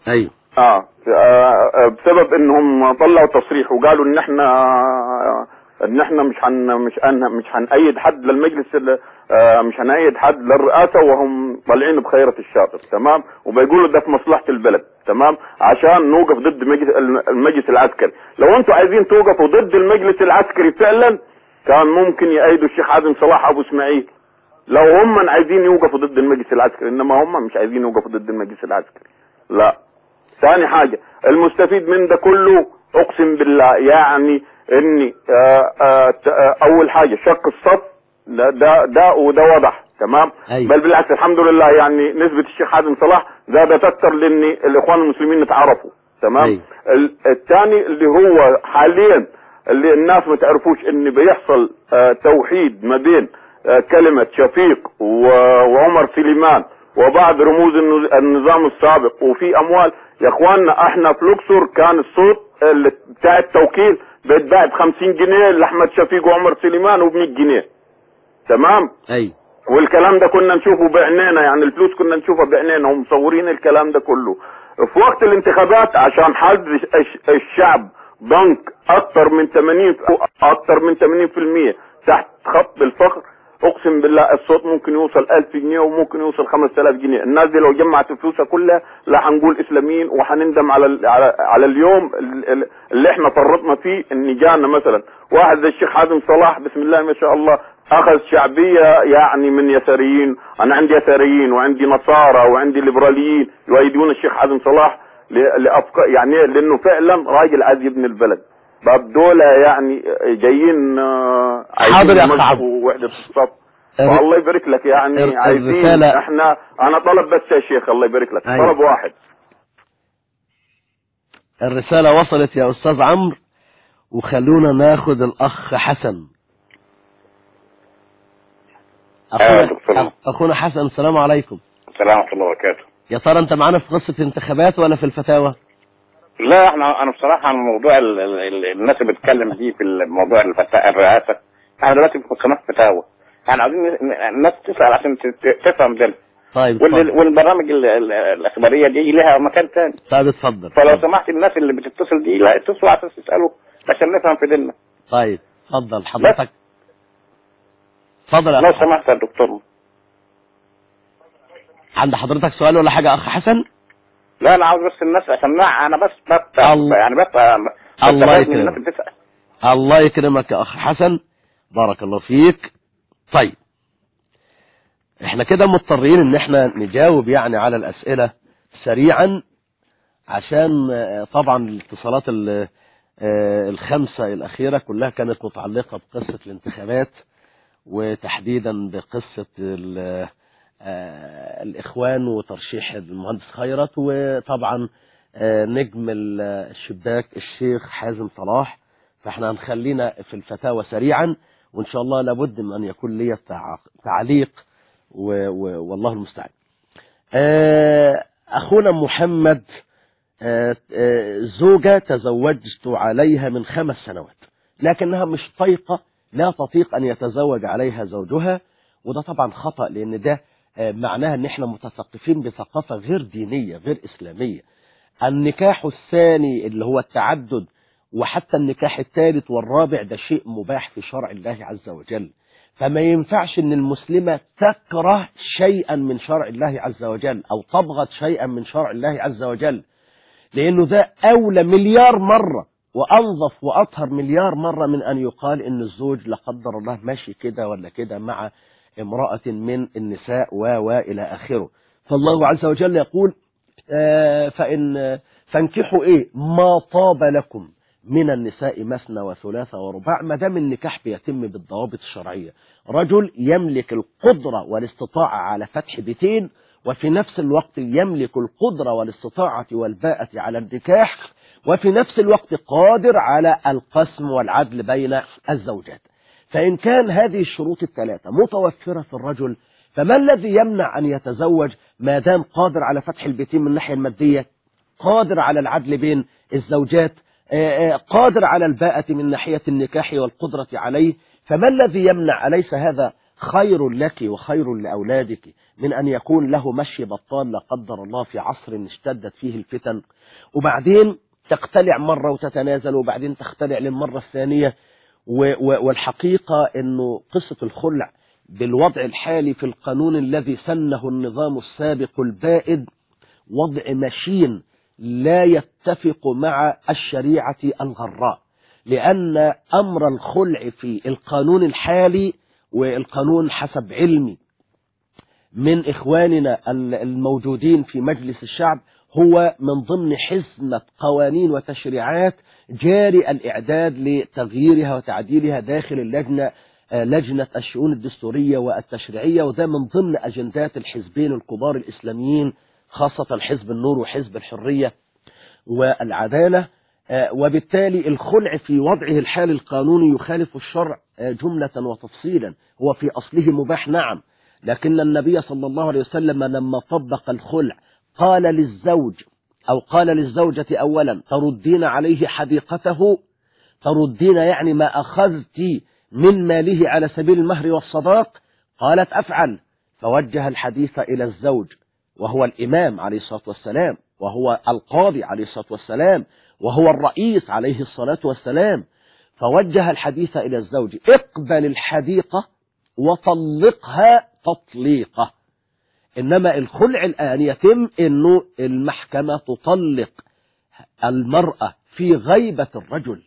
ايوه اه آه، بسبب انهم طلعوا تصريح وقالوا ان احنا ان احنا مش هن مش هن مش هنأيد حد للمجلس ال- آه، مش هنأيد حد للرئاسة وهم طالعين بخيرة الشاطر تمام وبيقولوا ده في مصلحة البلد تمام عشان نوقف ضد مجلس المجلس العسكري لو انتوا عايزين توقفوا ضد المجلس العسكري فعلا كان ممكن يأيدوا الشيخ حازم صلاح ابو اسماعيل لو هم عايزين يوقفوا ضد المجلس العسكري انما هم مش عايزين يوقفوا ضد المجلس العسكري لا ثاني حاجة المستفيد من ده كله اقسم بالله يعني اني آه آه ت- آه اول حاجة شق الصف ده ده, ده وده واضح تمام أيوة. بل بالعكس الحمد لله يعني نسبة الشيخ حازم صلاح زادت اكتر لان الاخوان المسلمين اتعرفوا تمام أيوة. ال- الثاني اللي هو حاليا اللي الناس ما تعرفوش ان بيحصل آه توحيد ما بين آه كلمة شفيق و- وعمر سليمان وبعض رموز النز- النظام السابق وفي اموال يا اخواننا احنا في لوكسور كان الصوت اللي بتاع التوكيل بيتباع ب 50 جنيه لاحمد شفيق وعمر سليمان وب 100 جنيه تمام ايوه والكلام ده كنا نشوفه بعينينا يعني الفلوس كنا نشوفها بعينينا ومصورين الكلام ده كله في وقت الانتخابات عشان حد الش- الشعب ضنك اكتر من 80 اكتر من 80% تحت خط الفقر اقسم بالله الصوت ممكن يوصل 1000 جنيه وممكن يوصل 5000 جنيه الناس دي لو جمعت فلوسها كلها لا هنقول اسلاميين وهنندم على ال- على, على اليوم ال- ال- اللي احنا فرطنا فيه ان جانا مثلا واحد زي الشيخ حازم صلاح بسم الله ما شاء الله اخذ شعبيه يعني من يساريين انا عندي يساريين وعندي نصارى وعندي ليبراليين يؤيدون الشيخ حازم صلاح ل- لافكار يعني إيه؟ لانه فعلا راجل عايز يبني البلد باب دول يعني جايين آه، عايزين حاضر يا أخ يمسكوا عبد. وحده الصف الر- والله يبارك لك يعني الر- عايزين الرسالة- احنا انا طلب بس يا شيخ الله يبارك لك أيوة. طلب واحد الرسالة وصلت يا أستاذ عمرو وخلونا ناخد الأخ حسن أيوة أخونا, دكتور. أخونا حسن السلام عليكم السلام ورحمة الله وبركاته يا ترى أنت معانا في قصة انتخابات ولا في الفتاوى لا احنا انا بصراحة عن موضوع ال ال ال الناس اللي بتتكلم دي في الموضوع الفتا- الرئاسة احنا دلوقتي في قناة فتاوى احنا عاوزين ن- الناس تسأل عشان ت- ت- تفهم ده طيب وال- اتفضل والبرامج ال- ال- الإخبارية دي لها مكان تاني طيب اتفضل فلو سمحت الناس اللي بتتصل دي لا اتصلوا عشان تسألوا عشان نفهم في ديننا طيب اتفضل حضرتك اتفضل يا لو أخ سمحت يا دكتور عند حضرتك سؤال ولا حاجة أخ حسن لا انا عاوز بس الناس عشان لا انا بس بس الله- يعني بس الله بستفاد من الناس يكرمك اللي بتسأل الله يكرمك يا أخ حسن بارك الله فيك طيب احنا كده مضطرين ان احنا نجاوب يعني على الأسئلة سريعا عشان آه، طبعا الاتصالات ال- آه، الخمسة الأخيرة كلها كانت متعلقة بقصة الانتخابات وتحديدا بقصة ال- آه، الإخوان وترشيح المهندس خيرت وطبعا آه، نجم ال- الشباك الشيخ حازم صلاح فاحنا هنخلينا في الفتاوى سريعا وإن شاء الله لابد من أن يكون لي تع- تعليق و- و- والله المستعان آه، أخونا محمد آه، آه، زوجة تزوجت عليها من خمس سنوات لكنها مش طايقة لا تطيق أن يتزوج عليها زوجها وده طبعا خطأ لأن ده آه، معناها أن احنا متثقفين بثقافة غير دينية غير إسلامية النكاح الثاني اللي هو التعدد وحتى النكاح الثالث والرابع ده شيء مباح في شرع الله عز وجل فما ينفعش ان المسلمة تكره شيئا من شرع الله عز وجل او تبغض شيئا من شرع الله عز وجل لانه ده اولى مليار مرة وانظف واطهر مليار مرة من ان يقال ان الزوج لا قدر الله ماشي كده ولا كده مع امرأة من النساء و و الى اخره فالله عز وجل يقول آه، فإن فانكحوا إيه ما طاب لكم من النساء مثنى وثلاث ورباع ما دام النكاح بيتم بالضوابط الشرعية رجل يملك القدرة والاستطاعة على فتح بيتين وفي نفس الوقت يملك القدرة والاستطاعة والباءة على النكاح وفي نفس الوقت قادر على القسم والعدل بين الزوجات فإن كان هذه الشروط الثلاثة متوفرة في الرجل فما الذي يمنع أن يتزوج ما دام قادر على فتح البيتين من الناحية المادية قادر على العدل بين الزوجات آه، آه، قادر على الباءة من ناحية النكاح والقدرة عليه فما الذي يمنع أليس هذا خير لك وخير لأولادك من أن يكون له مشي بطال لا قدر الله في عصر اشتدت فيه الفتن وبعدين تقتلع مرة وتتنازل وبعدين تختلع للمرة الثانية و- و- والحقيقة أنه قصة الخلع بالوضع الحالي في القانون الذي سنه النظام السابق البائد وضع مشين لا يتفق مع الشريعة الغراء لأن أمر الخلع في القانون الحالي والقانون حسب علمي من إخواننا الموجودين في مجلس الشعب هو من ضمن حزمة قوانين وتشريعات جاري الإعداد لتغييرها وتعديلها داخل اللجنة آه، لجنة الشؤون الدستورية والتشريعية وده من ضمن أجندات الحزبين الكبار الإسلاميين خاصة حزب النور وحزب الحرية والعدالة آه، وبالتالي الخلع في وضعه الحالي القانوني يخالف الشرع آه، جملة وتفصيلا هو في أصله مباح نعم لكن النبي صلى الله عليه وسلم لما طبق الخلع قال للزوج أو قال للزوجة أولا تردين عليه حديقته تردين يعني ما أخذت من ماله على سبيل المهر والصداق قالت أفعل فوجه الحديث إلى الزوج وهو الإمام عليه الصلاة والسلام وهو القاضي عليه الصلاة والسلام وهو الرئيس عليه الصلاة والسلام فوجه الحديث إلى الزوج اقبل الحديقة وطلقها تطليقة إنما الخلع الآن يتم أنه المحكمة تطلق المرأة في غيبة الرجل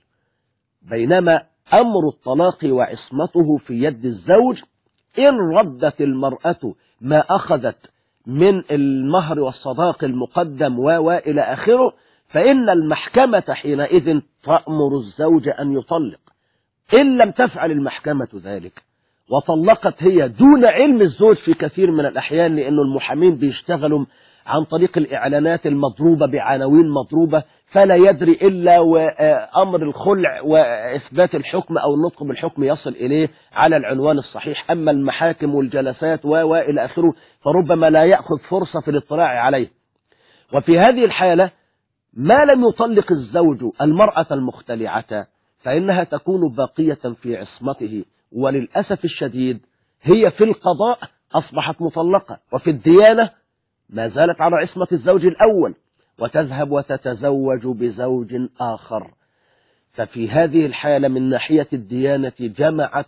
بينما أمر الطلاق وعصمته في يد الزوج إن ردت المرأة ما أخذت من المهر والصداق المقدم و وإلى آخره فإن المحكمة حينئذ تأمر الزوج أن يطلق إن لم تفعل المحكمة ذلك وطلقت هي دون علم الزوج في كثير من الأحيان لأن المحامين بيشتغلوا عن طريق الإعلانات المضروبة بعناوين مضروبة فلا يدري إلا وأمر الخلع وإثبات الحكم أو النطق بالحكم يصل إليه على العنوان الصحيح أما المحاكم والجلسات و وإلى آخره فربما لا يأخذ فرصة في الاطلاع عليه وفي هذه الحالة ما لم يطلق الزوج المرأة المختلعة فإنها تكون باقية في عصمته وللأسف الشديد هي في القضاء أصبحت مطلقة وفي الديانة ما زالت على عصمة الزوج الأول وتذهب وتتزوج بزوج آخر ففي هذه الحالة من ناحية الديانة جمعت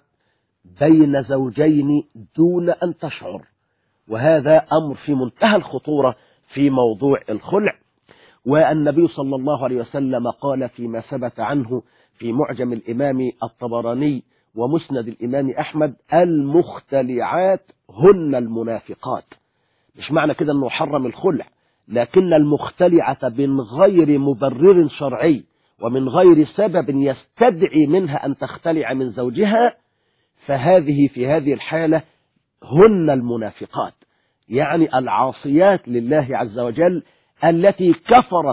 بين زوجين دون أن تشعر وهذا أمر في منتهى الخطورة في موضوع الخلع والنبي صلى الله عليه وسلم قال فيما ثبت عنه في معجم الإمام الطبراني ومسند الإمام أحمد المختلعات هن المنافقات مش معنى كده أنه حرم الخلع لكن المختلعة من غير مبرر شرعي ومن غير سبب يستدعي منها أن تختلع من زوجها فهذه في هذه الحالة هن المنافقات يعني العاصيات لله عز وجل التي كفرت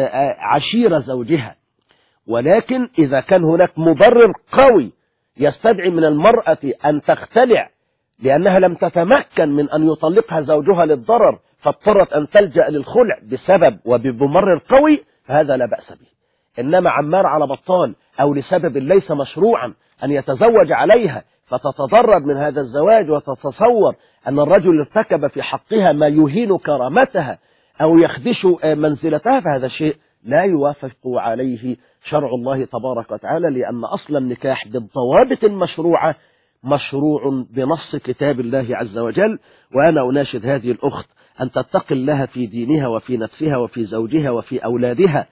عشير زوجها ولكن إذا كان هناك مبرر قوي يستدعي من المرأة أن تختلع لأنها لم تتمكن من أن يطلقها زوجها للضرر فاضطرت أن تلجأ للخلع بسبب وبمبرر قوي فهذا لا بأس به إنما عمار على بطال أو لسبب ليس مشروعا أن يتزوج عليها فتتضرر من هذا الزواج وتتصور أن الرجل ارتكب في حقها ما يهين كرامتها أو يخدش منزلتها فهذا شيء لا يوافق عليه شرع الله تبارك وتعالى لأن أصل النكاح بالضوابط المشروعة مشروع بنص كتاب الله عز وجل وأنا أناشد هذه الأخت أن تتقي الله في دينها وفي نفسها وفي زوجها وفي أولادها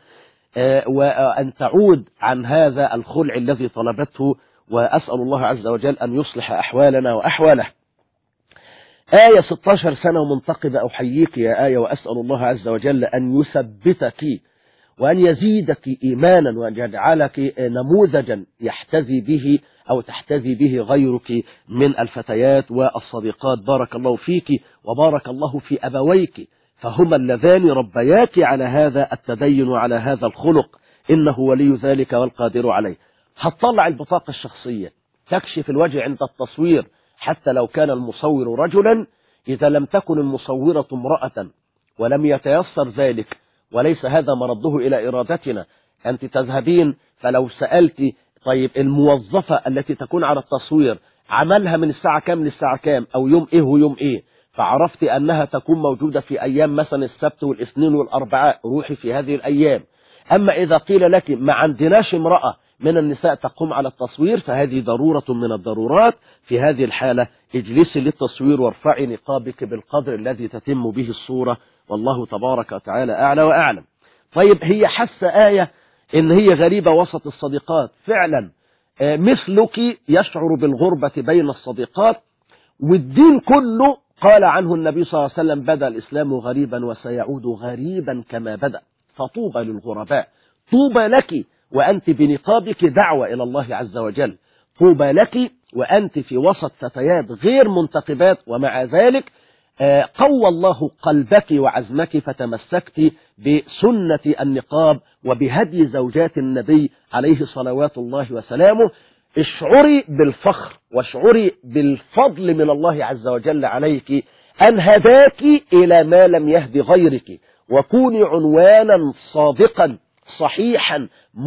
وأن تعود عن هذا الخلع الذي طلبته وأسأل الله عز وجل أن يصلح أحوالنا وأحواله آية 16 سنة ومنتقبة أحييك يا آية وأسأل الله عز وجل أن يثبتك وأن يزيدك إيمانا وأن يجعلك نموذجا يحتذي به أو تحتذي به غيرك من الفتيات والصديقات بارك الله فيك وبارك الله في أبويك فهما اللذان ربياك على هذا التدين وعلى هذا الخلق إنه ولي ذلك والقادر عليه هتطلع البطاقة الشخصية تكشف الوجه عند التصوير حتى لو كان المصور رجلا إذا لم تكن المصورة امرأة ولم يتيسر ذلك وليس هذا مرده إلى إرادتنا أنت تذهبين فلو سألت طيب الموظفة التي تكون على التصوير عملها من الساعة كام للساعة كام أو يوم إيه ويوم إيه فعرفت أنها تكون موجودة في أيام مثلا السبت والاثنين والأربعاء روحي في هذه الأيام أما إذا قيل لك ما عندناش امرأة من النساء تقوم على التصوير فهذه ضرورة من الضرورات في هذه الحالة اجلسي للتصوير وارفعي نقابك بالقدر الذي تتم به الصورة والله تبارك وتعالى أعلى وأعلم طيب هي حس آية إن هي غريبة وسط الصديقات فعلا آه، مثلك يشعر بالغربة بين الصديقات والدين كله قال عنه النبي صلى الله عليه وسلم بدأ الإسلام غريبا وسيعود غريبا كما بدأ فطوبى للغرباء طوبى لك وأنت بنقابك دعوة إلى الله عز وجل طوبى لك وأنت في وسط فتيات غير منتقبات ومع ذلك آه، قوى الله قلبك وعزمك فتمسكت بسنة النقاب وبهدي زوجات النبي عليه صلوات الله وسلامه اشعري بالفخر واشعري بالفضل من الله عز وجل عليك أن هداك إلى ما لم يهد غيرك وكوني عنوانا صادقا صحيحا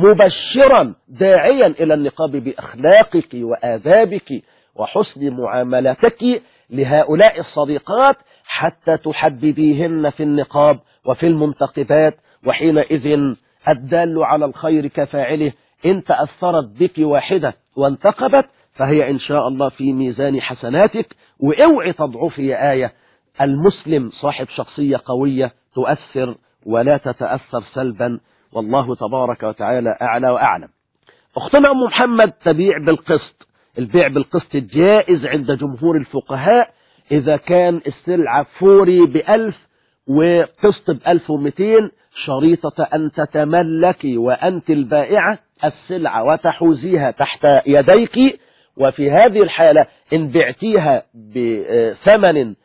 مبشرا داعيا إلى النقاب بأخلاقك وآدابك وحسن معاملتك لهؤلاء الصديقات حتى تحببيهن في النقاب وفي المنتقبات وحينئذ الدال على الخير كفاعله إن تأثرت بك واحدة وانتقبت فهي إن شاء الله في ميزان حسناتك واوعي تضعفي يا آية المسلم صاحب شخصية قوية تؤثر ولا تتأثر سلبا والله تبارك وتعالى أعلى وأعلم أختنا أم محمد تبيع بالقسط البيع بالقسط جائز عند جمهور الفقهاء إذا كان السلعة فوري بألف وقسط بألف ومتين شريطة أن تتملكي وأنت البائعة السلعة وتحوزيها تحت يديك وفي هذه الحالة إن بعتيها بثمن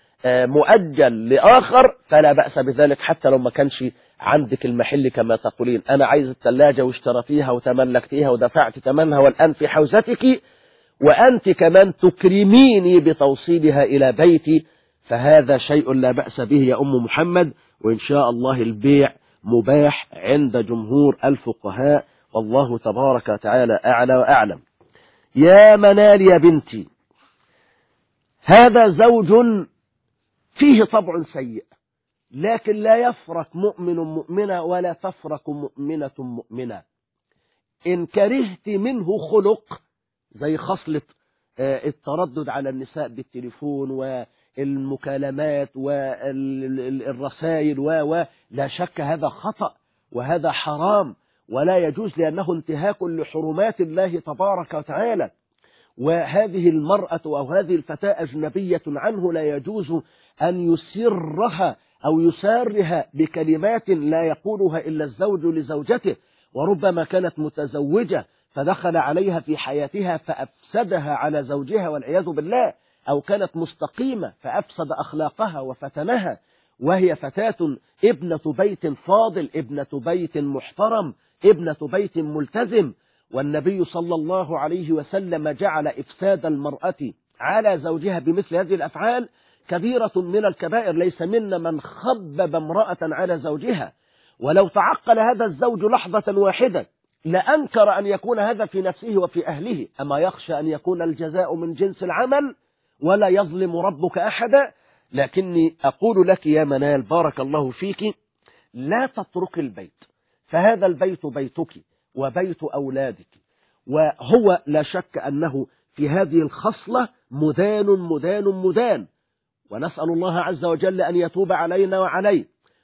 مؤجل لآخر فلا بأس بذلك حتى لو ما كانش عندك المحل كما تقولين أنا عايز الثلاجة واشتريتيها وتملكتيها ودفعت ثمنها والآن في حوزتك وأنت كمان تكرميني بتوصيلها إلى بيتي فهذا شيء لا بأس به يا أم محمد وإن شاء الله البيع مباح عند جمهور الفقهاء والله تبارك وتعالى أعلى وأعلم يا منال يا بنتي هذا زوج فيه طبع سيء لكن لا يفرق مؤمن مؤمنة ولا تفرق مؤمنة مؤمنة إن كرهت منه خلق زي خصلة التردد على النساء بالتليفون والمكالمات والرسائل و لا شك هذا خطأ وهذا حرام ولا يجوز لأنه انتهاك لحرمات الله تبارك وتعالى وهذه المرأة أو هذه الفتاة أجنبية عنه لا يجوز أن يسرها أو يسارها بكلمات لا يقولها إلا الزوج لزوجته وربما كانت متزوجة فدخل عليها في حياتها فأفسدها على زوجها والعياذ بالله أو كانت مستقيمة فأفسد أخلاقها وفتنها وهي فتاة ابنة بيت فاضل ابنة بيت محترم ابنة بيت ملتزم والنبي صلى الله عليه وسلم جعل إفساد المرأة على زوجها بمثل هذه الأفعال كبيرة من الكبائر ليس منا من خبب امرأة على زوجها ولو تعقل هذا الزوج لحظة واحدة لأنكر أن يكون هذا في نفسه وفي أهله أما يخشى أن يكون الجزاء من جنس العمل ولا يظلم ربك أحدا لكني أقول لك يا منال بارك الله فيك لا تترك البيت فهذا البيت بيتك وبيت أولادك وهو لا شك أنه في هذه الخصلة مدان مدان مدان ونسأل الله عز وجل أن يتوب علينا وعليه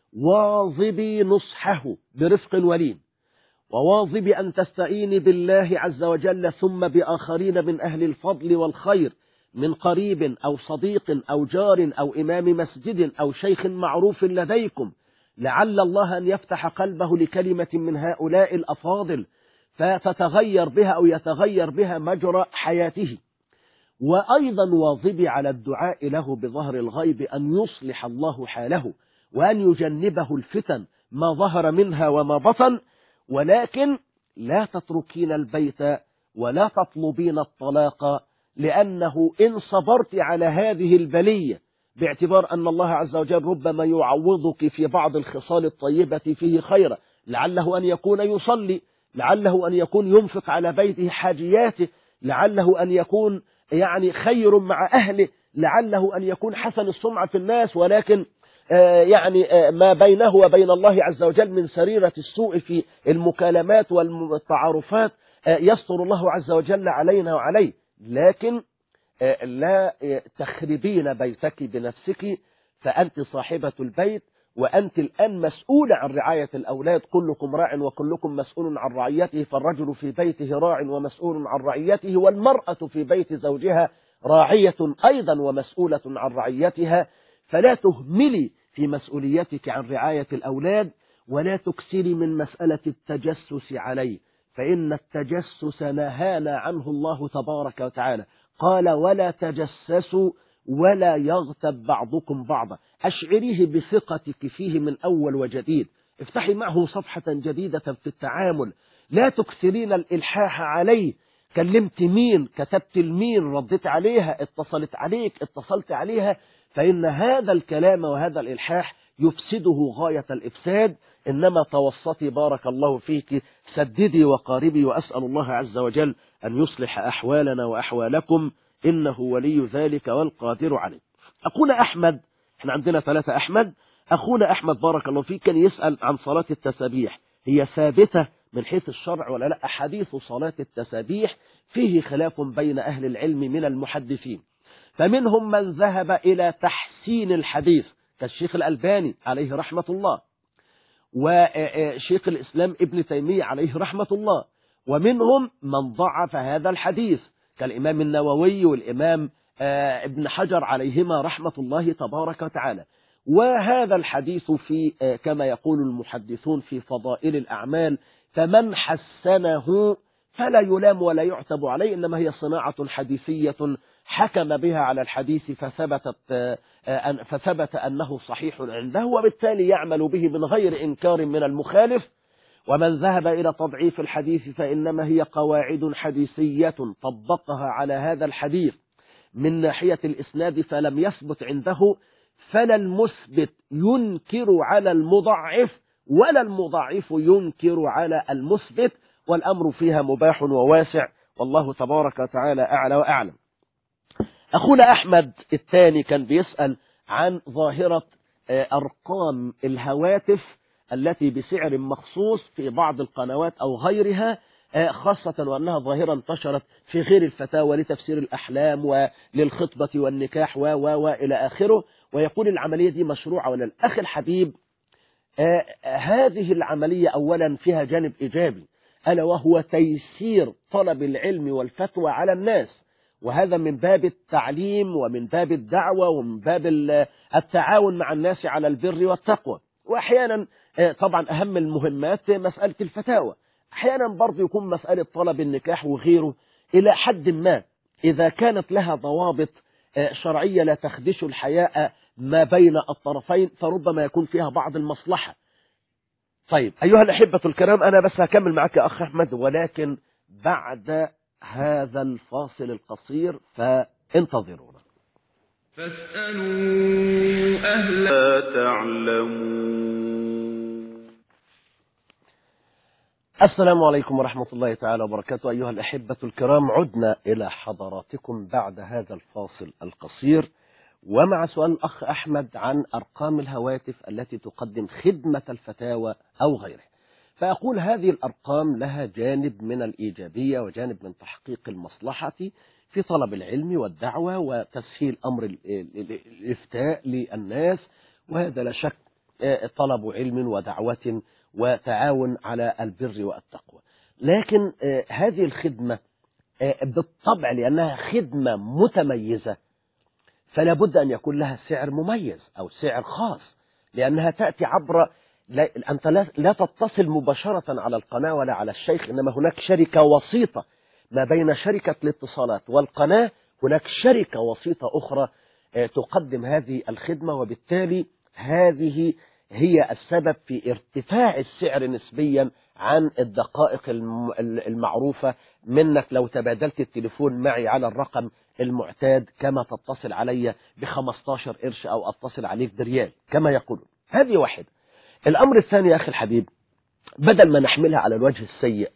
واظبي نصحه برفق ولين وواظبي أن تستعيني بالله عز وجل ثم بآخرين من أهل الفضل والخير من قريب أو صديق أو جار أو إمام مسجد أو شيخ معروف لديكم لعل الله أن يفتح قلبه لكلمة من هؤلاء الأفاضل فتتغير بها أو يتغير بها مجرى حياته وأيضا واظبي على الدعاء له بظهر الغيب أن يصلح الله حاله وأن يجنبه الفتن ما ظهر منها وما بطن ولكن لا تتركين البيت ولا تطلبين الطلاق لأنه إن صبرت على هذه البلية باعتبار أن الله عز وجل ربما يعوضك في بعض الخصال الطيبة فيه خيرا لعله أن يكون يصلي لعله أن يكون ينفق على بيته حاجياته لعله أن يكون يعني خير مع أهله لعله أن يكون حسن السمعة في الناس ولكن آه، يعني آه، ما بينه وبين الله عز وجل من سريرة السوء في المكالمات والتعارفات آه، يستر الله عز وجل علينا وعليه لكن آه، لا آه، تخربين بيتك بنفسك فأنت صاحبة البيت وأنت الآن مسؤولة عن رعاية الأولاد كلكم راع وكلكم مسؤول عن رعيته فالرجل في بيته راع ومسؤول عن رعيته والمرأة في بيت زوجها راعية أيضا ومسؤولة عن رعيتها فلا تهملي في مسؤوليتك عن رعاية الأولاد ولا تكسري من مسألة التجسس عليه فإن التجسس نهانا عنه الله تبارك وتعالى قال ولا تجسسوا ولا يغتب بعضكم بعضا أشعريه بثقتك فيه من أول وجديد افتحي معه صفحة جديدة في التعامل لا تكثرين الإلحاح عليه كلمت مين كتبت المين رديت عليها اتصلت عليك اتصلت عليها فإن هذا الكلام وهذا الإلحاح يفسده غاية الإفساد إنما توسطي بارك الله فيك سددي وقاربي وأسأل الله عز وجل أن يصلح أحوالنا وأحوالكم إنه ولي ذلك والقادر عليه أخونا أحمد احنا عندنا ثلاثة أحمد أخونا أحمد بارك الله فيك كان يسأل عن صلاة التسابيح هي ثابتة من حيث الشرع ولا لا حديث صلاة التسابيح فيه خلاف بين أهل العلم من المحدثين فمنهم من ذهب إلى تحسين الحديث كالشيخ الألباني عليه رحمة الله وشيخ الإسلام ابن تيمية عليه رحمة الله ومنهم من ضعف هذا الحديث كالإمام النووي والإمام ابن حجر عليهما رحمة الله تبارك وتعالى وهذا الحديث في كما يقول المحدثون في فضائل الأعمال فمن حسنه فلا يلام ولا يعتب عليه إنما هي صناعة حديثية حكم بها على الحديث فثبتت فثبت أنه صحيح عنده وبالتالي يعمل به من غير إنكار من المخالف ومن ذهب إلى تضعيف الحديث فإنما هي قواعد حديثية طبقها على هذا الحديث من ناحية الإسناد فلم يثبت عنده فلا المثبت ينكر على المضعف ولا المضاعف ينكر على المثبت والأمر فيها مباح وواسع والله تبارك وتعالى أعلى وأعلم أخونا أحمد الثاني كان بيسأل عن ظاهرة أرقام الهواتف التي بسعر مخصوص في بعض القنوات أو غيرها خاصة وأنها ظاهرة انتشرت في غير الفتاوى لتفسير الأحلام وللخطبة والنكاح و و وإلى آخره ويقول العملية دي مشروعة ولا الأخ الحبيب آه هذه العملية أولا فيها جانب إيجابي ألا وهو تيسير طلب العلم والفتوى على الناس وهذا من باب التعليم ومن باب الدعوة ومن باب التعاون مع الناس على البر والتقوى وأحيانا آه طبعا أهم المهمات مسألة الفتاوى أحيانا برضه يكون مسألة طلب النكاح وغيره إلى حد ما إذا كانت لها ضوابط آه شرعية لا تخدش الحياء ما بين الطرفين فربما يكون فيها بعض المصلحة طيب أيها الأحبة الكرام أنا بس هكمل معك يا أخ أحمد ولكن بعد هذا الفاصل القصير فانتظرونا فاسألوا أهل تعلمون السلام عليكم ورحمة الله تعالى وبركاته أيها الأحبة الكرام عدنا إلى حضراتكم بعد هذا الفاصل القصير ومع سؤال الأخ أحمد عن أرقام الهواتف التي تقدم خدمة الفتاوى أو غيره فأقول هذه الأرقام لها جانب من الإيجابية وجانب من تحقيق المصلحة في طلب العلم والدعوة وتسهيل أمر الإفتاء للناس وهذا لا شك طلب علم ودعوة وتعاون على البر والتقوى لكن هذه الخدمة بالطبع لأنها خدمة متميزة فلا بد أن يكون لها سعر مميز أو سعر خاص لأنها تأتي عبر لا أنت لا, لا تتصل مباشرة على القناة ولا على الشيخ إنما هناك شركة وسيطة ما بين شركة الاتصالات والقناة هناك شركة وسيطة أخرى تقدم هذه الخدمة وبالتالي هذه هي السبب في ارتفاع السعر نسبيا عن الدقائق المعروفة منك لو تبادلت التليفون معي على الرقم المعتاد كما تتصل علي ب 15 قرش أو أتصل عليك بريال كما يقولون هذه واحدة الأمر الثاني يا أخي الحبيب بدل ما نحملها على الوجه السيء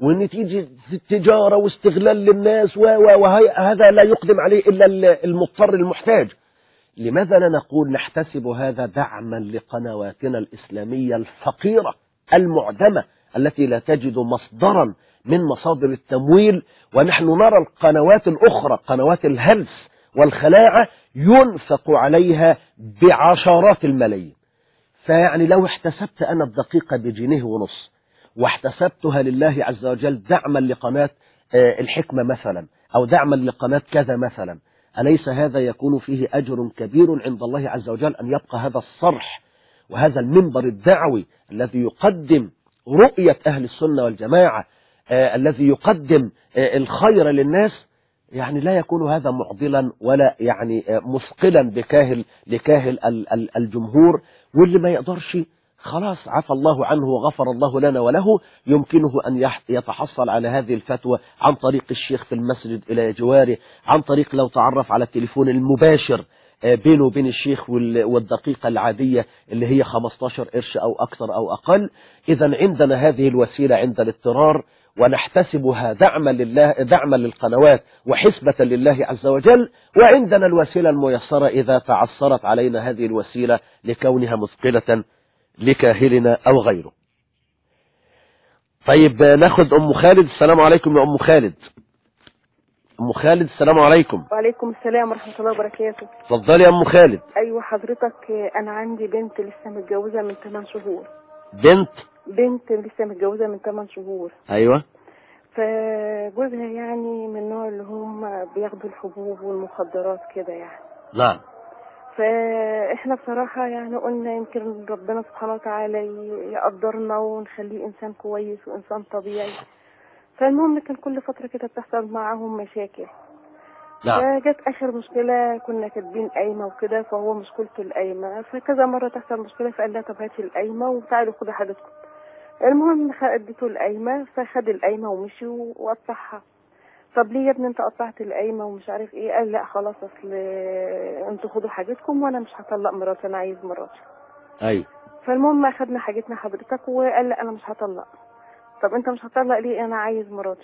وان تيجي تجاره واستغلال للناس و- و- وهذا لا يقدم عليه الا ال- المضطر المحتاج لماذا لا نقول نحتسب هذا دعما لقنواتنا الإسلامية الفقيرة المعدمة التي لا تجد مصدرا من مصادر التمويل ونحن نرى القنوات الأخرى قنوات الهلس والخلاعة ينفق عليها بعشرات الملايين فيعني لو احتسبت أنا الدقيقة بجنيه ونص واحتسبتها لله عز وجل دعما لقناة آه، الحكمة مثلا أو دعما لقناة كذا مثلا أليس هذا يكون فيه أجر كبير عند الله عز وجل أن يبقى هذا الصرح وهذا المنبر الدعوي الذي يقدم رؤية أهل السنة والجماعة آه الذي يقدم آه الخير للناس يعني لا يكون هذا معضلا ولا يعني آه مثقلا بكاهل لكاهل ال- ال- الجمهور واللي ما يقدرش خلاص عفى الله عنه وغفر الله لنا وله يمكنه أن يح- يتحصل على هذه الفتوى عن طريق الشيخ في المسجد إلى جواره عن طريق لو تعرف على التليفون المباشر آه، بينه وبين الشيخ وال- والدقيقة العادية اللي هي 15 قرش أو أكثر أو أقل إذا عندنا هذه الوسيلة عند الاضطرار ونحتسبها دعما لله دعما للقنوات وحسبة لله عز وجل وعندنا الوسيلة الميسرة إذا تعثرت علينا هذه الوسيلة لكونها مثقلة لكاهلنا أو غيره طيب آه، ناخد أم خالد السلام عليكم يا أم خالد أم خالد السلام عليكم وعليكم السلام ورحمة الله وبركاته اتفضلي يا أم خالد أيوة حضرتك آه، أنا عندي بنت لسه متجوزة من 8 شهور بنت بنت لسه متجوزة من 8 شهور أيوة فجوزها يعني من النوع اللي هم بياخدوا الحبوب والمخدرات كده يعني نعم فاحنا بصراحة يعني قلنا يمكن ربنا سبحانه وتعالى ي- يقدرنا ونخليه انسان كويس وانسان طبيعي فالمهم كان كل فترة كده بتحصل معاهم مشاكل نعم فجت اخر مشكلة كنا كاتبين قايمة وكده فهو مشكلته القايمة فكذا مرة تحصل مشكلة فقال لها طب هاتي القايمة وتعالوا خدوا حاجتكم المهم خ- اديته القايمة فخد القايمة ومشي وقطعها طب ليه يا ابني انت قطعت القايمة ومش عارف ايه قال لا خلاص اصل انتوا خدوا حاجتكم وانا مش هطلق مراتي انا عايز مراتي أيوة فالمهم اخدنا حاجتنا حضرتك وقال لا انا مش هطلق طب انت مش هطلق ليه انا عايز مراتي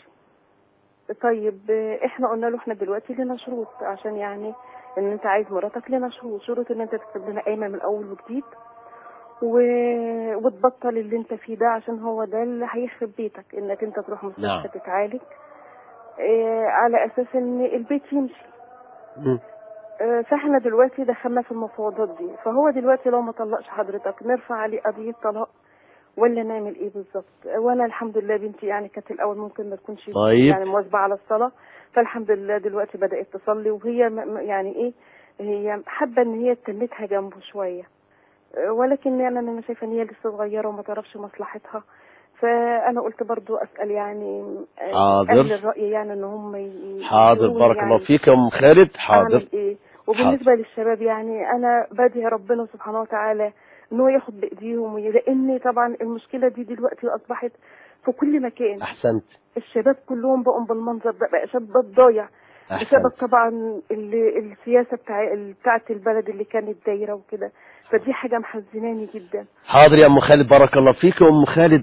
طيب اه، احنا قلنا له احنا دلوقتي لنا شروط عشان يعني ان انت عايز مراتك لنا شروط شروط ان انت تكتب لنا قايمه من اول وجديد و... وتبطل اللي انت فيه ده عشان هو ده اللي هيخرب بيتك انك انت تروح نعم. مستشفى تتعالج اه على اساس ان البيت يمشي مم. اه، فاحنا دلوقتي دخلنا في المفاوضات دي فهو دلوقتي لو ما طلقش حضرتك نرفع عليه قضية طلاق ولا نعمل ايه بالظبط وانا الحمد لله بنتي يعني كانت الاول ممكن ما تكونش طيب. يعني مواظبه على الصلاه فالحمد لله دلوقتي بدات تصلي وهي م- م- يعني ايه هي حابه ان هي تنتها جنبه شويه اه، ولكن يعني انا شايفه ان هي لسه صغيره وما تعرفش مصلحتها فانا قلت برضو اسال يعني اه، حاضر. اهل الراي يعني ان هم ي- حاضر يقولوا بارك يعني الله فيك يا أم خالد حاضر اعمل ايه وبالنسبه للشباب يعني انا بدعي ربنا سبحانه وتعالى ان هو ياخد بايديهم وي- لان طبعا المشكله دي دلوقتي اصبحت في كل مكان أحسنت الشباب كلهم بقوا بالمنظر ده بقى شباب ضايع بسبب أحسنت طبعا ال- السياسه بتاع بتاعت البلد اللي كانت دايره وكده فدي حاجه محزناني جدا حاضر يا أم خالد بارك الله فيك يا أم خالد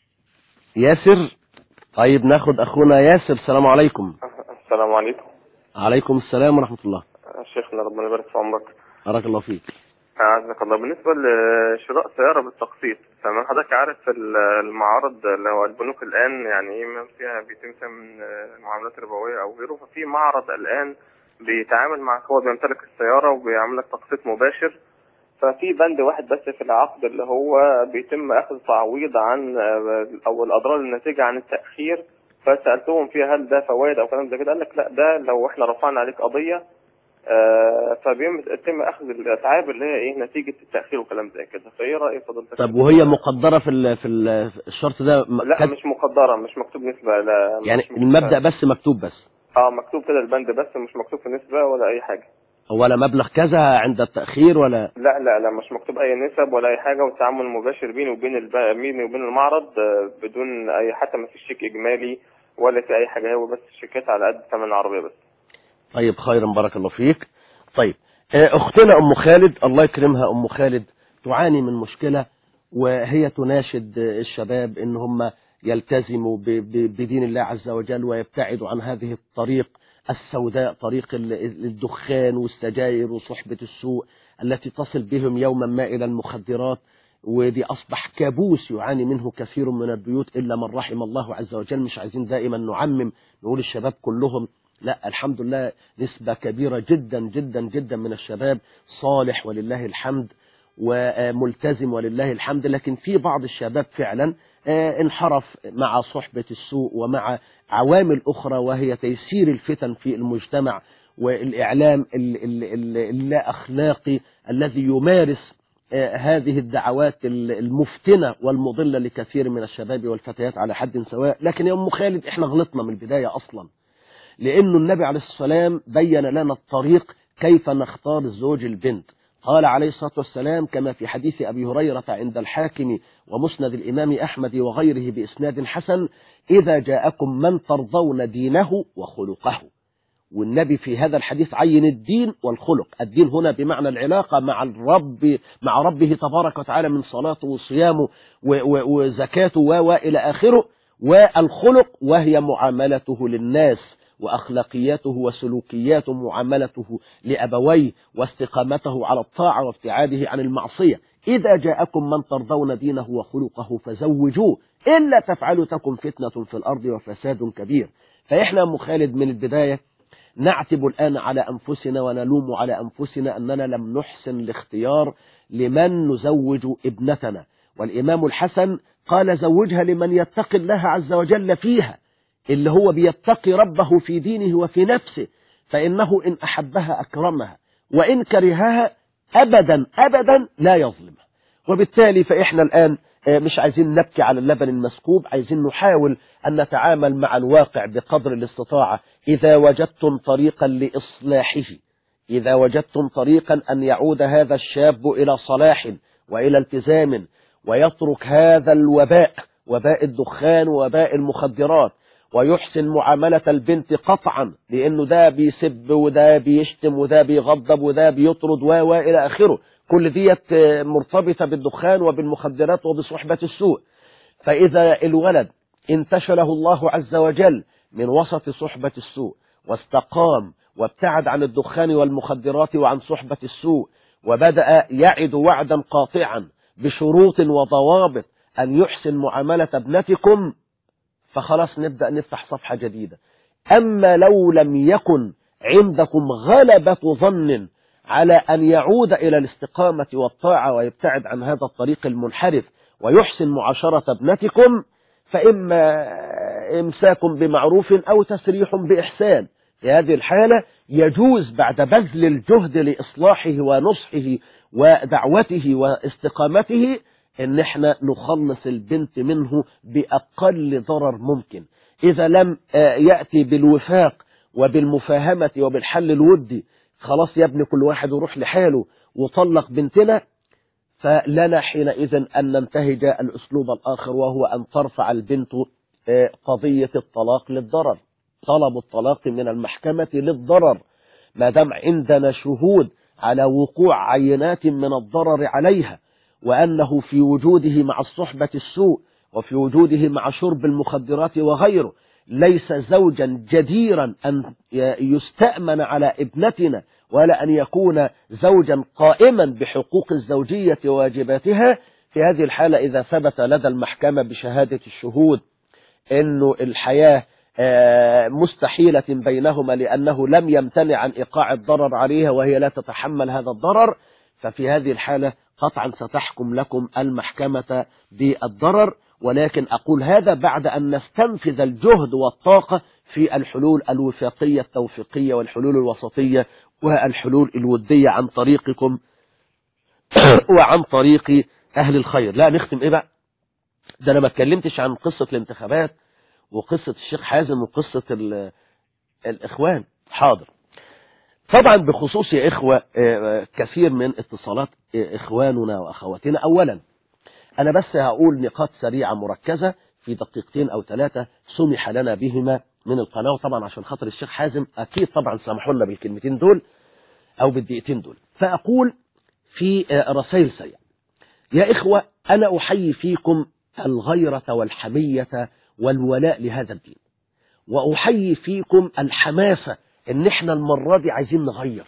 ياسر طيب ناخد أخونا ياسر السلام عليكم السلام عليكم عليكم السلام ورحمة الله شيخنا ربنا يبارك في عمرك بارك الله فيك أعزك الله بالنسبة لشراء سيارة بالتقسيط فما حضرتك عارف ال- المعارض اللي هو البنوك الآن يعني إيه ما فيها بيتم فيها من معاملات ربوية أو غيره ففي معرض الآن بيتعامل معك هو بيمتلك السيارة وبيعمل لك تقسيط مباشر ففي بند واحد بس في العقد اللي هو بيتم أخذ تعويض عن أو الأضرار الناتجة عن التأخير فسألتهم فيها هل ده فوائد أو كلام زي كده قال لك لا ده لو إحنا رفعنا عليك قضية آه، فبيتم اخذ الاتعاب اللي هي ايه نتيجه التاخير وكلام زي كده فايه راي فضيلتك طب وهي مقدرة في ال- في ال- في الشرط ده م- لا كد- مش مقدره مش مكتوب نسبه لا يعني مش المبدأ بس مكتوب بس اه مكتوب كده البند بس مش مكتوب في نسبه ولا اي حاجه ولا مبلغ كذا عند التأخير ولا لا لا لا مش مكتوب اي نسب ولا اي حاجه والتعامل مباشر بيني وبين الب... بيني وبين المعرض آه، بدون اي حتى ما فيش شيك اجمالي ولا في اي حاجه هو بس الشيكات على قد ثمن العربيه بس طيب خيرا بارك الله فيك طيب آه، اختنا ام خالد الله يكرمها ام خالد تعاني من مشكلة وهي تناشد آه، الشباب ان هم يلتزم ب- ب- بدين الله عز وجل ويبتعد عن هذه الطريق السوداء طريق ال- الدخان والسجاير وصحبة السوء التي تصل بهم يوما ما إلى المخدرات ودي أصبح كابوس يعاني منه كثير من البيوت إلا من رحم الله عز وجل مش عايزين دائما نعمم نقول الشباب كلهم لا الحمد لله نسبة كبيرة جدا جدا جدا من الشباب صالح ولله الحمد وملتزم ولله الحمد لكن في بعض الشباب فعلا آه، انحرف مع صحبة السوء ومع عوامل أخرى وهي تيسير الفتن في المجتمع والإعلام ال- ال- ال- اللا أخلاقي الذي يمارس آه، هذه الدعوات ال- المفتنة والمضلة لكثير من الشباب والفتيات على حد سواء لكن يا أم خالد احنا غلطنا من البداية أصلا لأنه النبي عليه الصلاة والسلام بين لنا الطريق كيف نختار الزوج البنت قال عليه الصلاة والسلام كما في حديث أبي هريرة عند الحاكم ومسند الإمام أحمد وغيره بإسناد حسن إذا جاءكم من ترضون دينه وخلقه والنبي في هذا الحديث عين الدين والخلق الدين هنا بمعنى العلاقة مع الرب مع ربه تبارك وتعالى من صلاته وصيامه و- و- وزكاته و- وإلى آخره والخلق وهي معاملته للناس وأخلاقياته وسلوكياته معاملته لأبويه واستقامته على الطاعة وابتعاده عن المعصية إذا جاءكم من ترضون دينه وخلقه فزوجوه إلا تفعلوا تكن فتنة في الأرض وفساد كبير فإحنا مخالد من البداية نعتب الآن على أنفسنا ونلوم على أنفسنا أننا لم نحسن الاختيار لمن نزوج ابنتنا والإمام الحسن قال زوجها لمن يتقي الله عز وجل فيها اللي هو بيتقي ربه في دينه وفي نفسه فإنه إن أحبها أكرمها وإن كرهها أبدا أبدا لا يظلمها وبالتالي فإحنا الآن آه، مش عايزين نبكي على اللبن المسكوب عايزين نحاول أن نتعامل مع الواقع بقدر الاستطاعة إذا وجدتم طريقا لإصلاحه إذا وجدتم طريقا أن يعود هذا الشاب إلى صلاح وإلى التزام ويترك هذا الوباء وباء الدخان وباء المخدرات ويحسن معاملة البنت قطعا لأنه ده بيسب وده بيشتم وده بيغضب وده بيطرد و و إلى آخره كل ديت آه، مرتبطة بالدخان وبالمخدرات وبصحبة السوء فإذا الولد انتشله الله عز وجل من وسط صحبة السوء واستقام وابتعد عن الدخان والمخدرات وعن صحبة السوء وبدأ يعد وعدا قاطعا بشروط وضوابط أن يحسن معاملة ابنتكم فخلاص نبدأ نفتح صفحة جديدة أما لو لم يكن عندكم غلبة ظن على أن يعود إلى الاستقامة والطاعة ويبتعد عن هذا الطريق المنحرف ويحسن معاشرة ابنتكم فإما إمساك بمعروف أو تسريح بإحسان في هذه الحالة يجوز بعد بذل الجهد لإصلاحه ونصحه ودعوته واستقامته ان احنا نخلص البنت منه بأقل ضرر ممكن إذا لم آه، يأتي بالوفاق وبالمفاهمة وبالحل الودي خلاص يا ابني كل واحد يروح لحاله وطلق بنتنا فلنا حينئذ أن ننتهج الأسلوب الآخر وهو أن ترفع البنت آه، قضية الطلاق للضرر طلب الطلاق من المحكمة للضرر ما دام عندنا شهود على وقوع عينات من الضرر عليها وأنه في وجوده مع الصحبة السوء وفي وجوده مع شرب المخدرات وغيره ليس زوجا جديرا أن يستأمن على ابنتنا ولا أن يكون زوجا قائما بحقوق الزوجية وواجباتها في هذه الحالة إذا ثبت لدى المحكمة بشهادة الشهود أنه الحياة آه، مستحيلة بينهما لأنه لم يمتنع عن إيقاع الضرر عليها وهي لا تتحمل هذا الضرر ففي هذه الحالة قطعا ستحكم لكم المحكمة بالضرر ولكن أقول هذا بعد أن نستنفذ الجهد والطاقة في الحلول الوفاقية التوفيقية والحلول الوسطية والحلول الودية عن طريقكم وعن طريق أهل الخير لا نختم إيه بقى ده أنا ما اتكلمتش عن قصة الانتخابات وقصة الشيخ حازم وقصة ال- الإخوان حاضر طبعا بخصوص يا إخوة آه، كثير من اتصالات آه، إخواننا وأخواتنا أولا أنا بس هقول نقاط سريعة مركزة في دقيقتين أو ثلاثة سمح لنا بهما من القناة طبعا عشان خاطر الشيخ حازم أكيد طبعا سامحوا لنا بالكلمتين دول أو بالدقيقتين دول فأقول في آه، رسائل سريعة يا إخوة أنا أحيي فيكم الغيرة والحمية والولاء لهذا الدين وأحيي فيكم الحماسة إن إحنا المرة دي عايزين نغير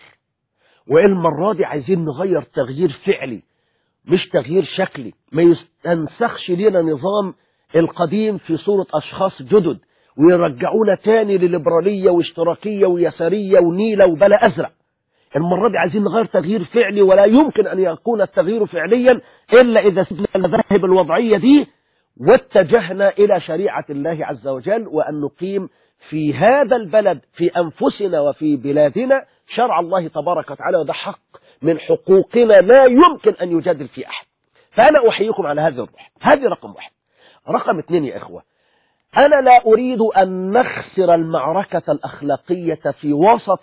والمرة دي عايزين نغير تغيير فعلي مش تغيير شكلي ما يستنسخش لنا نظام القديم في صورة أشخاص جدد ويرجعونا تاني لليبرالية واشتراكية ويسارية ونيلة وبلا أزرق المرة دي عايزين نغير تغيير فعلي ولا يمكن أن يكون التغيير فعليا إلا إذا سبنا المذاهب الوضعية دي واتجهنا إلى شريعة الله عز وجل وأن نقيم في هذا البلد في أنفسنا وفي بلادنا شرع الله تبارك وتعالى وده حق من حقوقنا لا يمكن أن يجادل في أحد فأنا أحييكم على هذه الروح هذه رقم واحد رقم اثنين يا إخوة أنا لا أريد أن نخسر المعركة الأخلاقية في وسط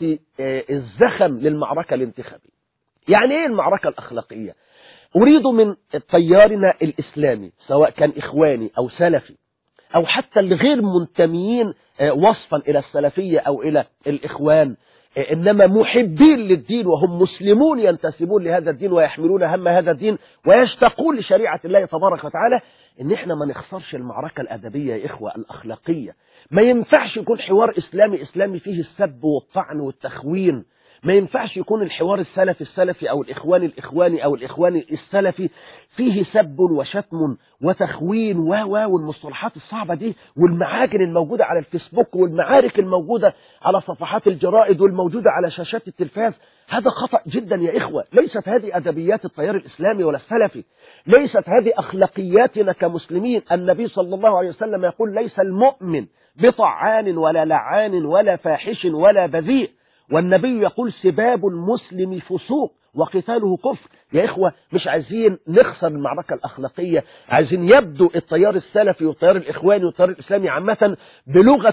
الزخم للمعركة الانتخابية يعني إيه المعركة الأخلاقية أريد من تيارنا الإسلامي سواء كان إخواني أو سلفي أو حتى الغير منتميين وصفا إلى السلفية أو إلى الإخوان إنما محبين للدين وهم مسلمون ينتسبون لهذا الدين ويحملون هم هذا الدين ويشتقون لشريعة الله تبارك وتعالى إن إحنا ما نخسرش المعركة الأدبية يا إخوة الأخلاقية ما ينفعش يكون حوار إسلامي إسلامي فيه السب والطعن والتخوين ما ينفعش يكون الحوار السلفي السلفي أو الإخواني الإخواني أو الإخواني السلفي فيه سب وشتم وتخوين و و والمصطلحات الصعبة دي والمعاجن الموجودة على الفيسبوك والمعارك الموجودة على صفحات الجرائد والموجودة على شاشات التلفاز هذا خطأ جدا يا إخوة ليست هذه أدبيات التيار الإسلامي ولا السلفي ليست هذه أخلاقياتنا كمسلمين النبي صلى الله عليه وسلم يقول ليس المؤمن بطعان ولا لعان ولا فاحش ولا بذيء والنبي يقول سباب المسلم فسوق وقتاله كفر يا إخوة مش عايزين نخسر المعركة الأخلاقية عايزين يبدو التيار السلفي والتيار الإخواني والتيار الإسلامي عامة بلغة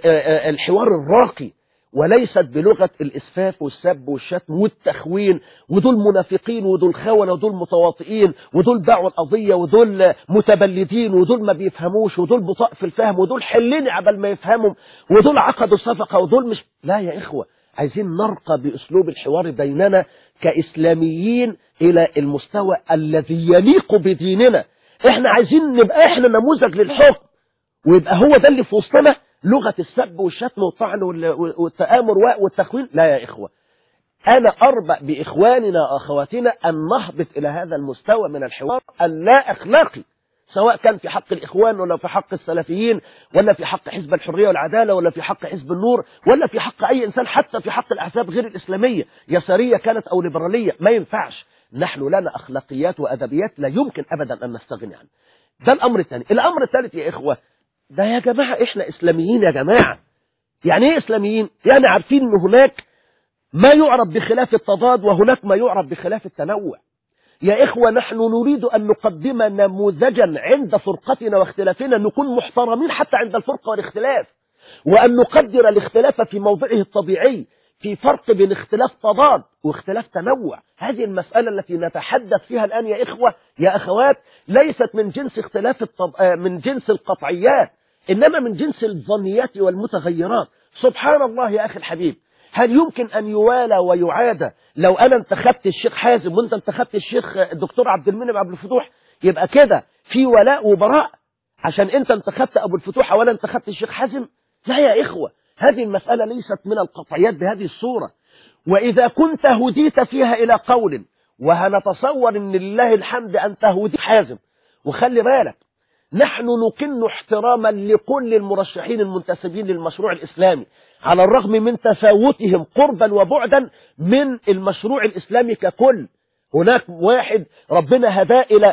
الحوار الراقي وليست بلغة الإسفاف والسب والشتم والتخوين ودول منافقين ودول خونة ودول متواطئين ودول باعوا القضية ودول متبلدين ودول ما بيفهموش ودول بطاء في الفهم ودول حلين عبل ما يفهموا ودول عقدوا صفقة ودول مش لا يا إخوة عايزين نرقى بأسلوب الحوار بيننا كإسلاميين إلى المستوى الذي يليق بديننا احنا عايزين نبقى احنا نموذج للحكم ويبقى هو ده اللي في وسطنا لغة السب والشتم والطعن والتآمر والتخوين لا يا إخوة أنا أربأ بإخواننا وأخواتنا أن نهبط إلى هذا المستوى من الحوار اللا أخلاقي سواء كان في حق الإخوان ولا في حق السلفيين ولا في حق حزب الحرية والعدالة ولا في حق حزب النور ولا في حق أي إنسان حتى في حق الأحزاب غير الإسلامية يسارية كانت أو ليبرالية ما ينفعش نحن لنا أخلاقيات وأدبيات لا يمكن أبدا أن نستغني عنها ده الأمر الثاني الأمر الثالث يا إخوة ده يا جماعة إحنا إسلاميين يا جماعة يعني إيه إسلاميين يعني عارفين أن هناك ما يعرف بخلاف التضاد وهناك ما يعرف بخلاف التنوع يا إخوة نحن نريد أن نقدم نموذجا عند فرقتنا واختلافنا نكون محترمين حتى عند الفرقة والاختلاف وأن نقدر الاختلاف في موضعه الطبيعي في فرق بين اختلاف تضاد واختلاف تنوع هذه المسألة التي نتحدث فيها الآن يا إخوة يا أخوات ليست من جنس اختلاف الطب... من جنس القطعيات إنما من جنس الظنيات والمتغيرات سبحان الله يا أخي الحبيب هل يمكن أن يوالى ويعادى لو أنا انتخبت الشيخ حازم وانت انتخبت الشيخ الدكتور عبد المنعم عبد الفتوح يبقى كده في ولاء وبراء عشان انت انتخبت أبو الفتوح ولا انتخبت الشيخ حازم لا يا إخوة هذه المسألة ليست من القطعيات بهذه الصورة وإذا كنت هديت فيها إلى قول وهنتصور أن لله الحمد أنت هديت حازم وخلي بالك نحن نكن احتراما لكل المرشحين المنتسبين للمشروع الإسلامي على الرغم من تفاوتهم قربا وبعدا من المشروع الإسلامي ككل هناك واحد ربنا هداه إلى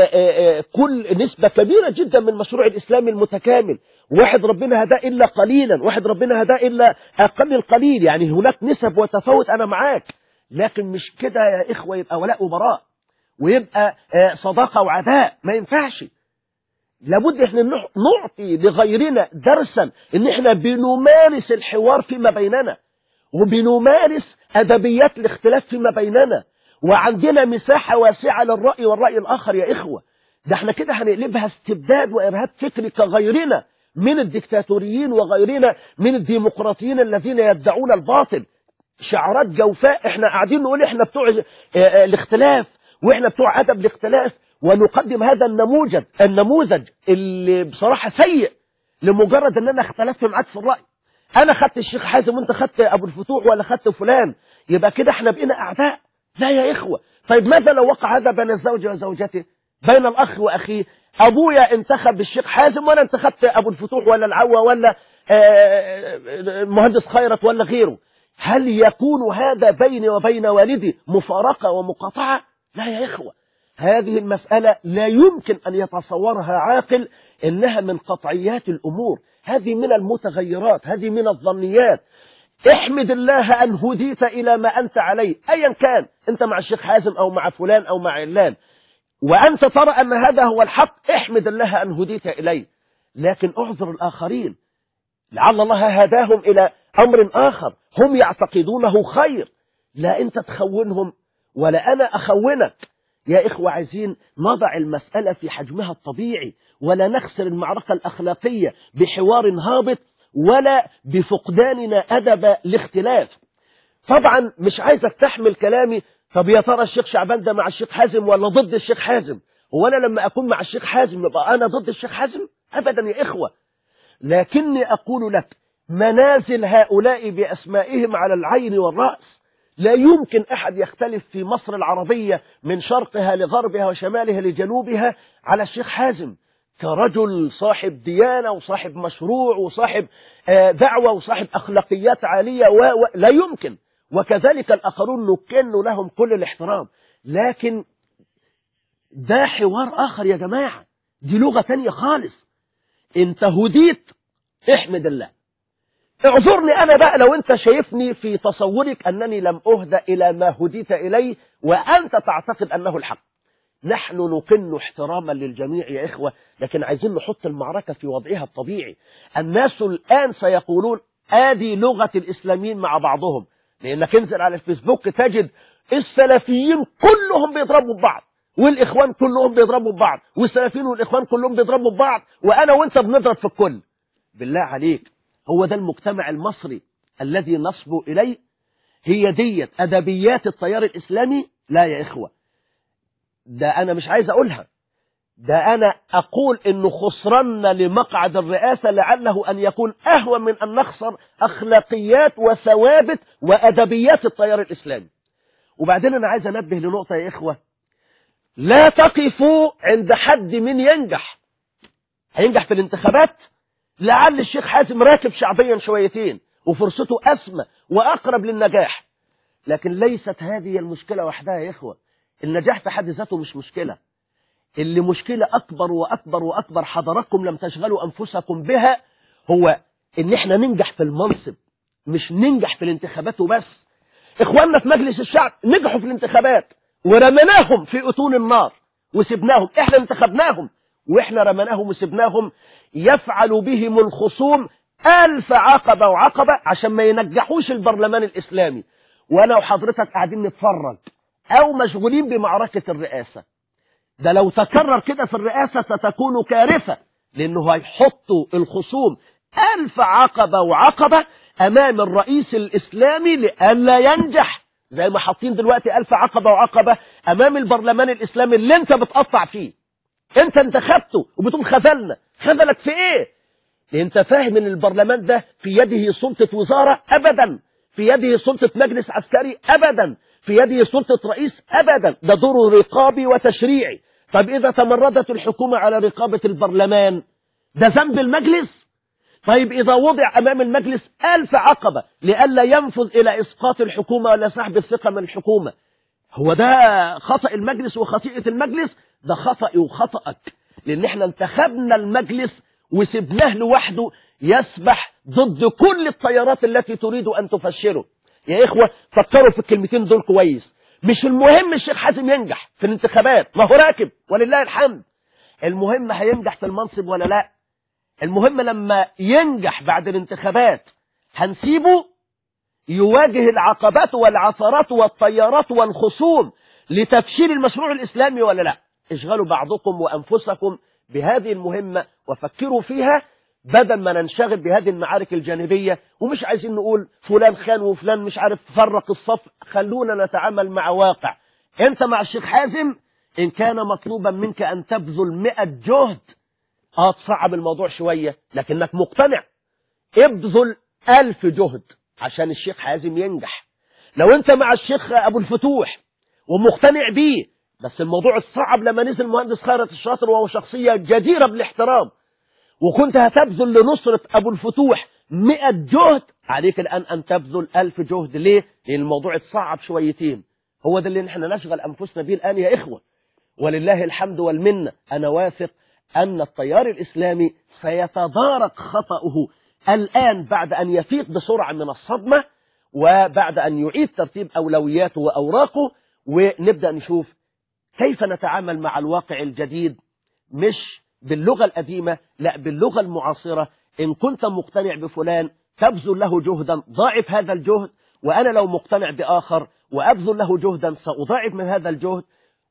كل نسبة كبيرة جدا من المشروع الإسلامي المتكامل واحد ربنا هداه إلا قليلا واحد ربنا هداه إلا أقل القليل يعني هناك نسب وتفاوت أنا معاك لكن مش كده يا إخوة يبقى ولاء وبراء ويبقى صداقة وعداء ما ينفعش لابد احنا نعطي لغيرنا درسا ان احنا بنمارس الحوار فيما بيننا وبنمارس ادبيات الاختلاف فيما بيننا وعندنا مساحة واسعة للرأي والرأي الآخر يا إخوة ده احنا كده هنقلبها استبداد وإرهاب فكري كغيرنا من الدكتاتوريين وغيرنا من الديمقراطيين الذين يدعون الباطل شعارات جوفاء احنا قاعدين نقول احنا بتوع اه اه الاختلاف واحنا بتوع أدب الاختلاف ونقدم هذا النموذج النموذج اللي بصراحة سيء لمجرد ان انا اختلفت معاك في الرأي انا خدت الشيخ حازم وانت خدت ابو الفتوح ولا خدت فلان يبقى كده احنا بقينا اعداء لا يا اخوة طيب ماذا لو وقع هذا بين الزوج وزوجته بين الاخ واخيه ابويا انتخب الشيخ حازم وانا انتخبت ابو الفتوح ولا العوة ولا المهندس خيرت ولا غيره هل يكون هذا بيني وبين والدي مفارقة ومقاطعة لا يا إخوة هذه المسألة لا يمكن أن يتصورها عاقل إنها من قطعيات الأمور هذه من المتغيرات هذه من الظنيات احمد الله أن هديت إلى ما أنت عليه أيا كان أنت مع الشيخ حازم أو مع فلان أو مع علان وأنت ترى أن هذا هو الحق احمد الله أن هديت إليه لكن اعذر الآخرين لعل الله هداهم إلى أمر آخر هم يعتقدونه خير لا أنت تخونهم ولا أنا أخونك يا إخوة عايزين نضع المسألة في حجمها الطبيعي ولا نخسر المعركة الأخلاقية بحوار هابط ولا بفقداننا أدب الاختلاف طبعا مش عايزك تحمل كلامي طب يا ترى الشيخ شعبان ده مع الشيخ حازم ولا ضد الشيخ حازم هو أنا لما أكون مع الشيخ حازم يبقى أنا ضد الشيخ حازم أبدا يا إخوة لكني أقول لك منازل هؤلاء بأسمائهم على العين والرأس لا يمكن أحد يختلف في مصر العربية من شرقها لغربها وشمالها لجنوبها على الشيخ حازم كرجل صاحب ديانة وصاحب مشروع وصاحب دعوة وصاحب أخلاقيات عالية و... و... لا يمكن وكذلك الآخرون نكن لهم كل الاحترام لكن ده حوار آخر يا جماعة دي لغة تانية خالص انت هديت احمد الله اعذرني انا بقى لو انت شايفني في تصورك انني لم اهدى الى ما هديت اليه وانت تعتقد انه الحق نحن نكن احتراما للجميع يا اخوة لكن عايزين نحط المعركة في وضعها الطبيعي الناس الان سيقولون ادي لغة الاسلاميين مع بعضهم لانك انزل على الفيسبوك تجد السلفيين كلهم بيضربوا ببعض والاخوان كلهم بيضربوا ببعض والسلفيين والاخوان كلهم بيضربوا ببعض وانا وانت بنضرب في الكل بالله عليك هو ده المجتمع المصري الذي نصبو إليه هي ديت أدبيات التيار الإسلامي لا يا إخوة ده أنا مش عايز أقولها ده أنا أقول إنه خسرنا لمقعد الرئاسة لعله أن يكون أهون من أن نخسر أخلاقيات وثوابت وأدبيات التيار الإسلامي وبعدين أنا عايز أنبه لنقطة يا إخوة لا تقفوا عند حد من ينجح هينجح في الانتخابات لعل الشيخ حازم راكب شعبيا شويتين وفرصته أسمى وأقرب للنجاح لكن ليست هذه المشكلة وحدها يا إخوة النجاح في حد ذاته مش مشكلة اللي مشكلة أكبر وأكبر وأكبر حضراتكم لم تشغلوا أنفسكم بها هو إن إحنا ننجح في المنصب مش ننجح في الانتخابات وبس إخواننا في مجلس الشعب نجحوا في الانتخابات ورمناهم في أتون النار وسبناهم إحنا انتخبناهم وإحنا رمناهم وسبناهم يفعل بهم الخصوم ألف عقبة وعقبة عشان ما ينجحوش البرلمان الإسلامي وأنا وحضرتك قاعدين نتفرج أو مشغولين بمعركة الرئاسة ده لو تكرر كده في الرئاسة ستكون كارثة لأنه هيحطوا الخصوم ألف عقبة وعقبة أمام الرئيس الإسلامي لألا ينجح زي ما حاطين دلوقتي ألف عقبة وعقبة أمام البرلمان الإسلامي اللي أنت بتقطع فيه أنت انتخبته وبتقول خذلنا خذلك في إيه انت فاهم ان البرلمان ده في يده سلطة وزارة ابدا في يده سلطة مجلس عسكري ابدا في يده سلطة رئيس ابدا ده دوره رقابي وتشريعي طب اذا تمردت الحكومة على رقابة البرلمان ده ذنب المجلس طيب اذا وضع امام المجلس الف عقبة لئلا ينفذ الى اسقاط الحكومة ولا سحب الثقة من الحكومة هو ده خطأ المجلس وخطيئة المجلس ده خطأ وخطأك لان احنا انتخبنا المجلس وسبناه لوحده يسبح ضد كل التيارات التي تريد أن تفشره يا إخوة فكروا في الكلمتين دول كويس مش المهم الشيخ حازم ينجح في الانتخابات ما هو راكب ولله الحمد المهم هينجح في المنصب ولا لا المهم لما ينجح بعد الانتخابات هنسيبه يواجه العقبات والعثرات والتيارات والخصوم لتفشيل المشروع الإسلامي ولا لا اشغلوا بعضكم وأنفسكم بهذه المهمة وفكروا فيها بدل ما ننشغل بهذه المعارك الجانبية ومش عايزين نقول فلان خان وفلان مش عارف فرق الصف خلونا نتعامل مع واقع انت مع الشيخ حازم إن كان مطلوبا منك أن تبذل مئة جهد اه تصعب الموضوع شوية لكنك مقتنع ابذل ألف جهد عشان الشيخ حازم ينجح لو انت مع الشيخ أبو الفتوح ومقتنع بيه بس الموضوع الصعب لما نزل مهندس خيرت الشاطر وهو شخصية جديرة بالاحترام وكنت هتبذل لنصرة أبو الفتوح مئة جهد عليك الآن أن تبذل ألف جهد ليه؟ لأن الموضوع اتصعب شويتين هو ده اللي نحن نشغل أنفسنا به الآن يا إخوة ولله الحمد والمنة أنا واثق أن التيار الإسلامي سيتدارك خطأه الآن بعد أن يفيق بسرعة من الصدمة وبعد أن يعيد ترتيب أولوياته وأوراقه ونبدأ نشوف كيف نتعامل مع الواقع الجديد مش باللغة القديمة لا باللغة المعاصرة إن كنت مقتنع بفلان تبذل له جهدا ضاعف هذا الجهد وأنا لو مقتنع بآخر وأبذل له جهدا سأضاعف من هذا الجهد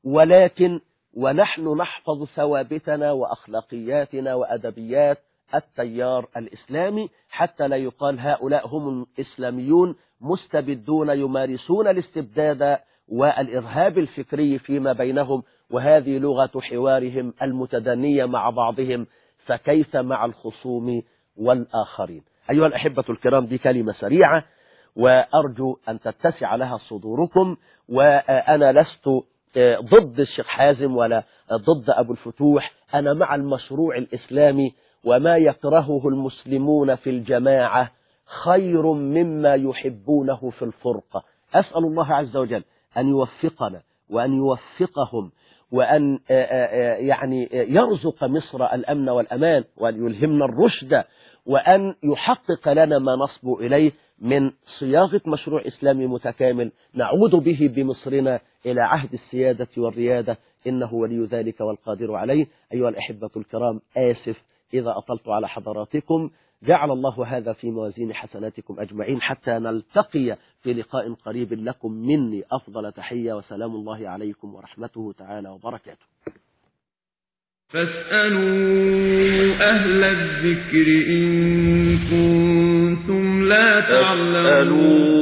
ولكن ونحن نحفظ ثوابتنا وأخلاقياتنا وأدبيات التيار الإسلامي حتى لا يقال هؤلاء هم الإسلاميون مستبدون يمارسون الاستبداد والإرهاب الفكري فيما بينهم وهذه لغة حوارهم المتدنية مع بعضهم فكيف مع الخصوم والآخرين أيها الأحبة الكرام دي كلمة سريعة وأرجو أن تتسع لها صدوركم وأنا لست ضد الشيخ حازم ولا ضد أبو الفتوح أنا مع المشروع الإسلامي وما يكرهه المسلمون في الجماعة خير مما يحبونه في الفرقة أسأل الله عز وجل أن يوفقنا وأن يوفقهم وأن يعني يرزق مصر الأمن والأمان وأن يلهمنا الرشد وأن يحقق لنا ما نصب إليه من صياغة مشروع إسلامي متكامل نعود به بمصرنا إلى عهد السيادة والريادة إنه ولي ذلك والقادر عليه أيها الأحبة الكرام آسف إذا أطلت على حضراتكم جعل الله هذا في موازين حسناتكم أجمعين حتى نلتقي في لقاء قريب لكم مني أفضل تحية وسلام الله عليكم ورحمته تعالى وبركاته فاسألوا أهل الذكر إن كنتم لا تعلمون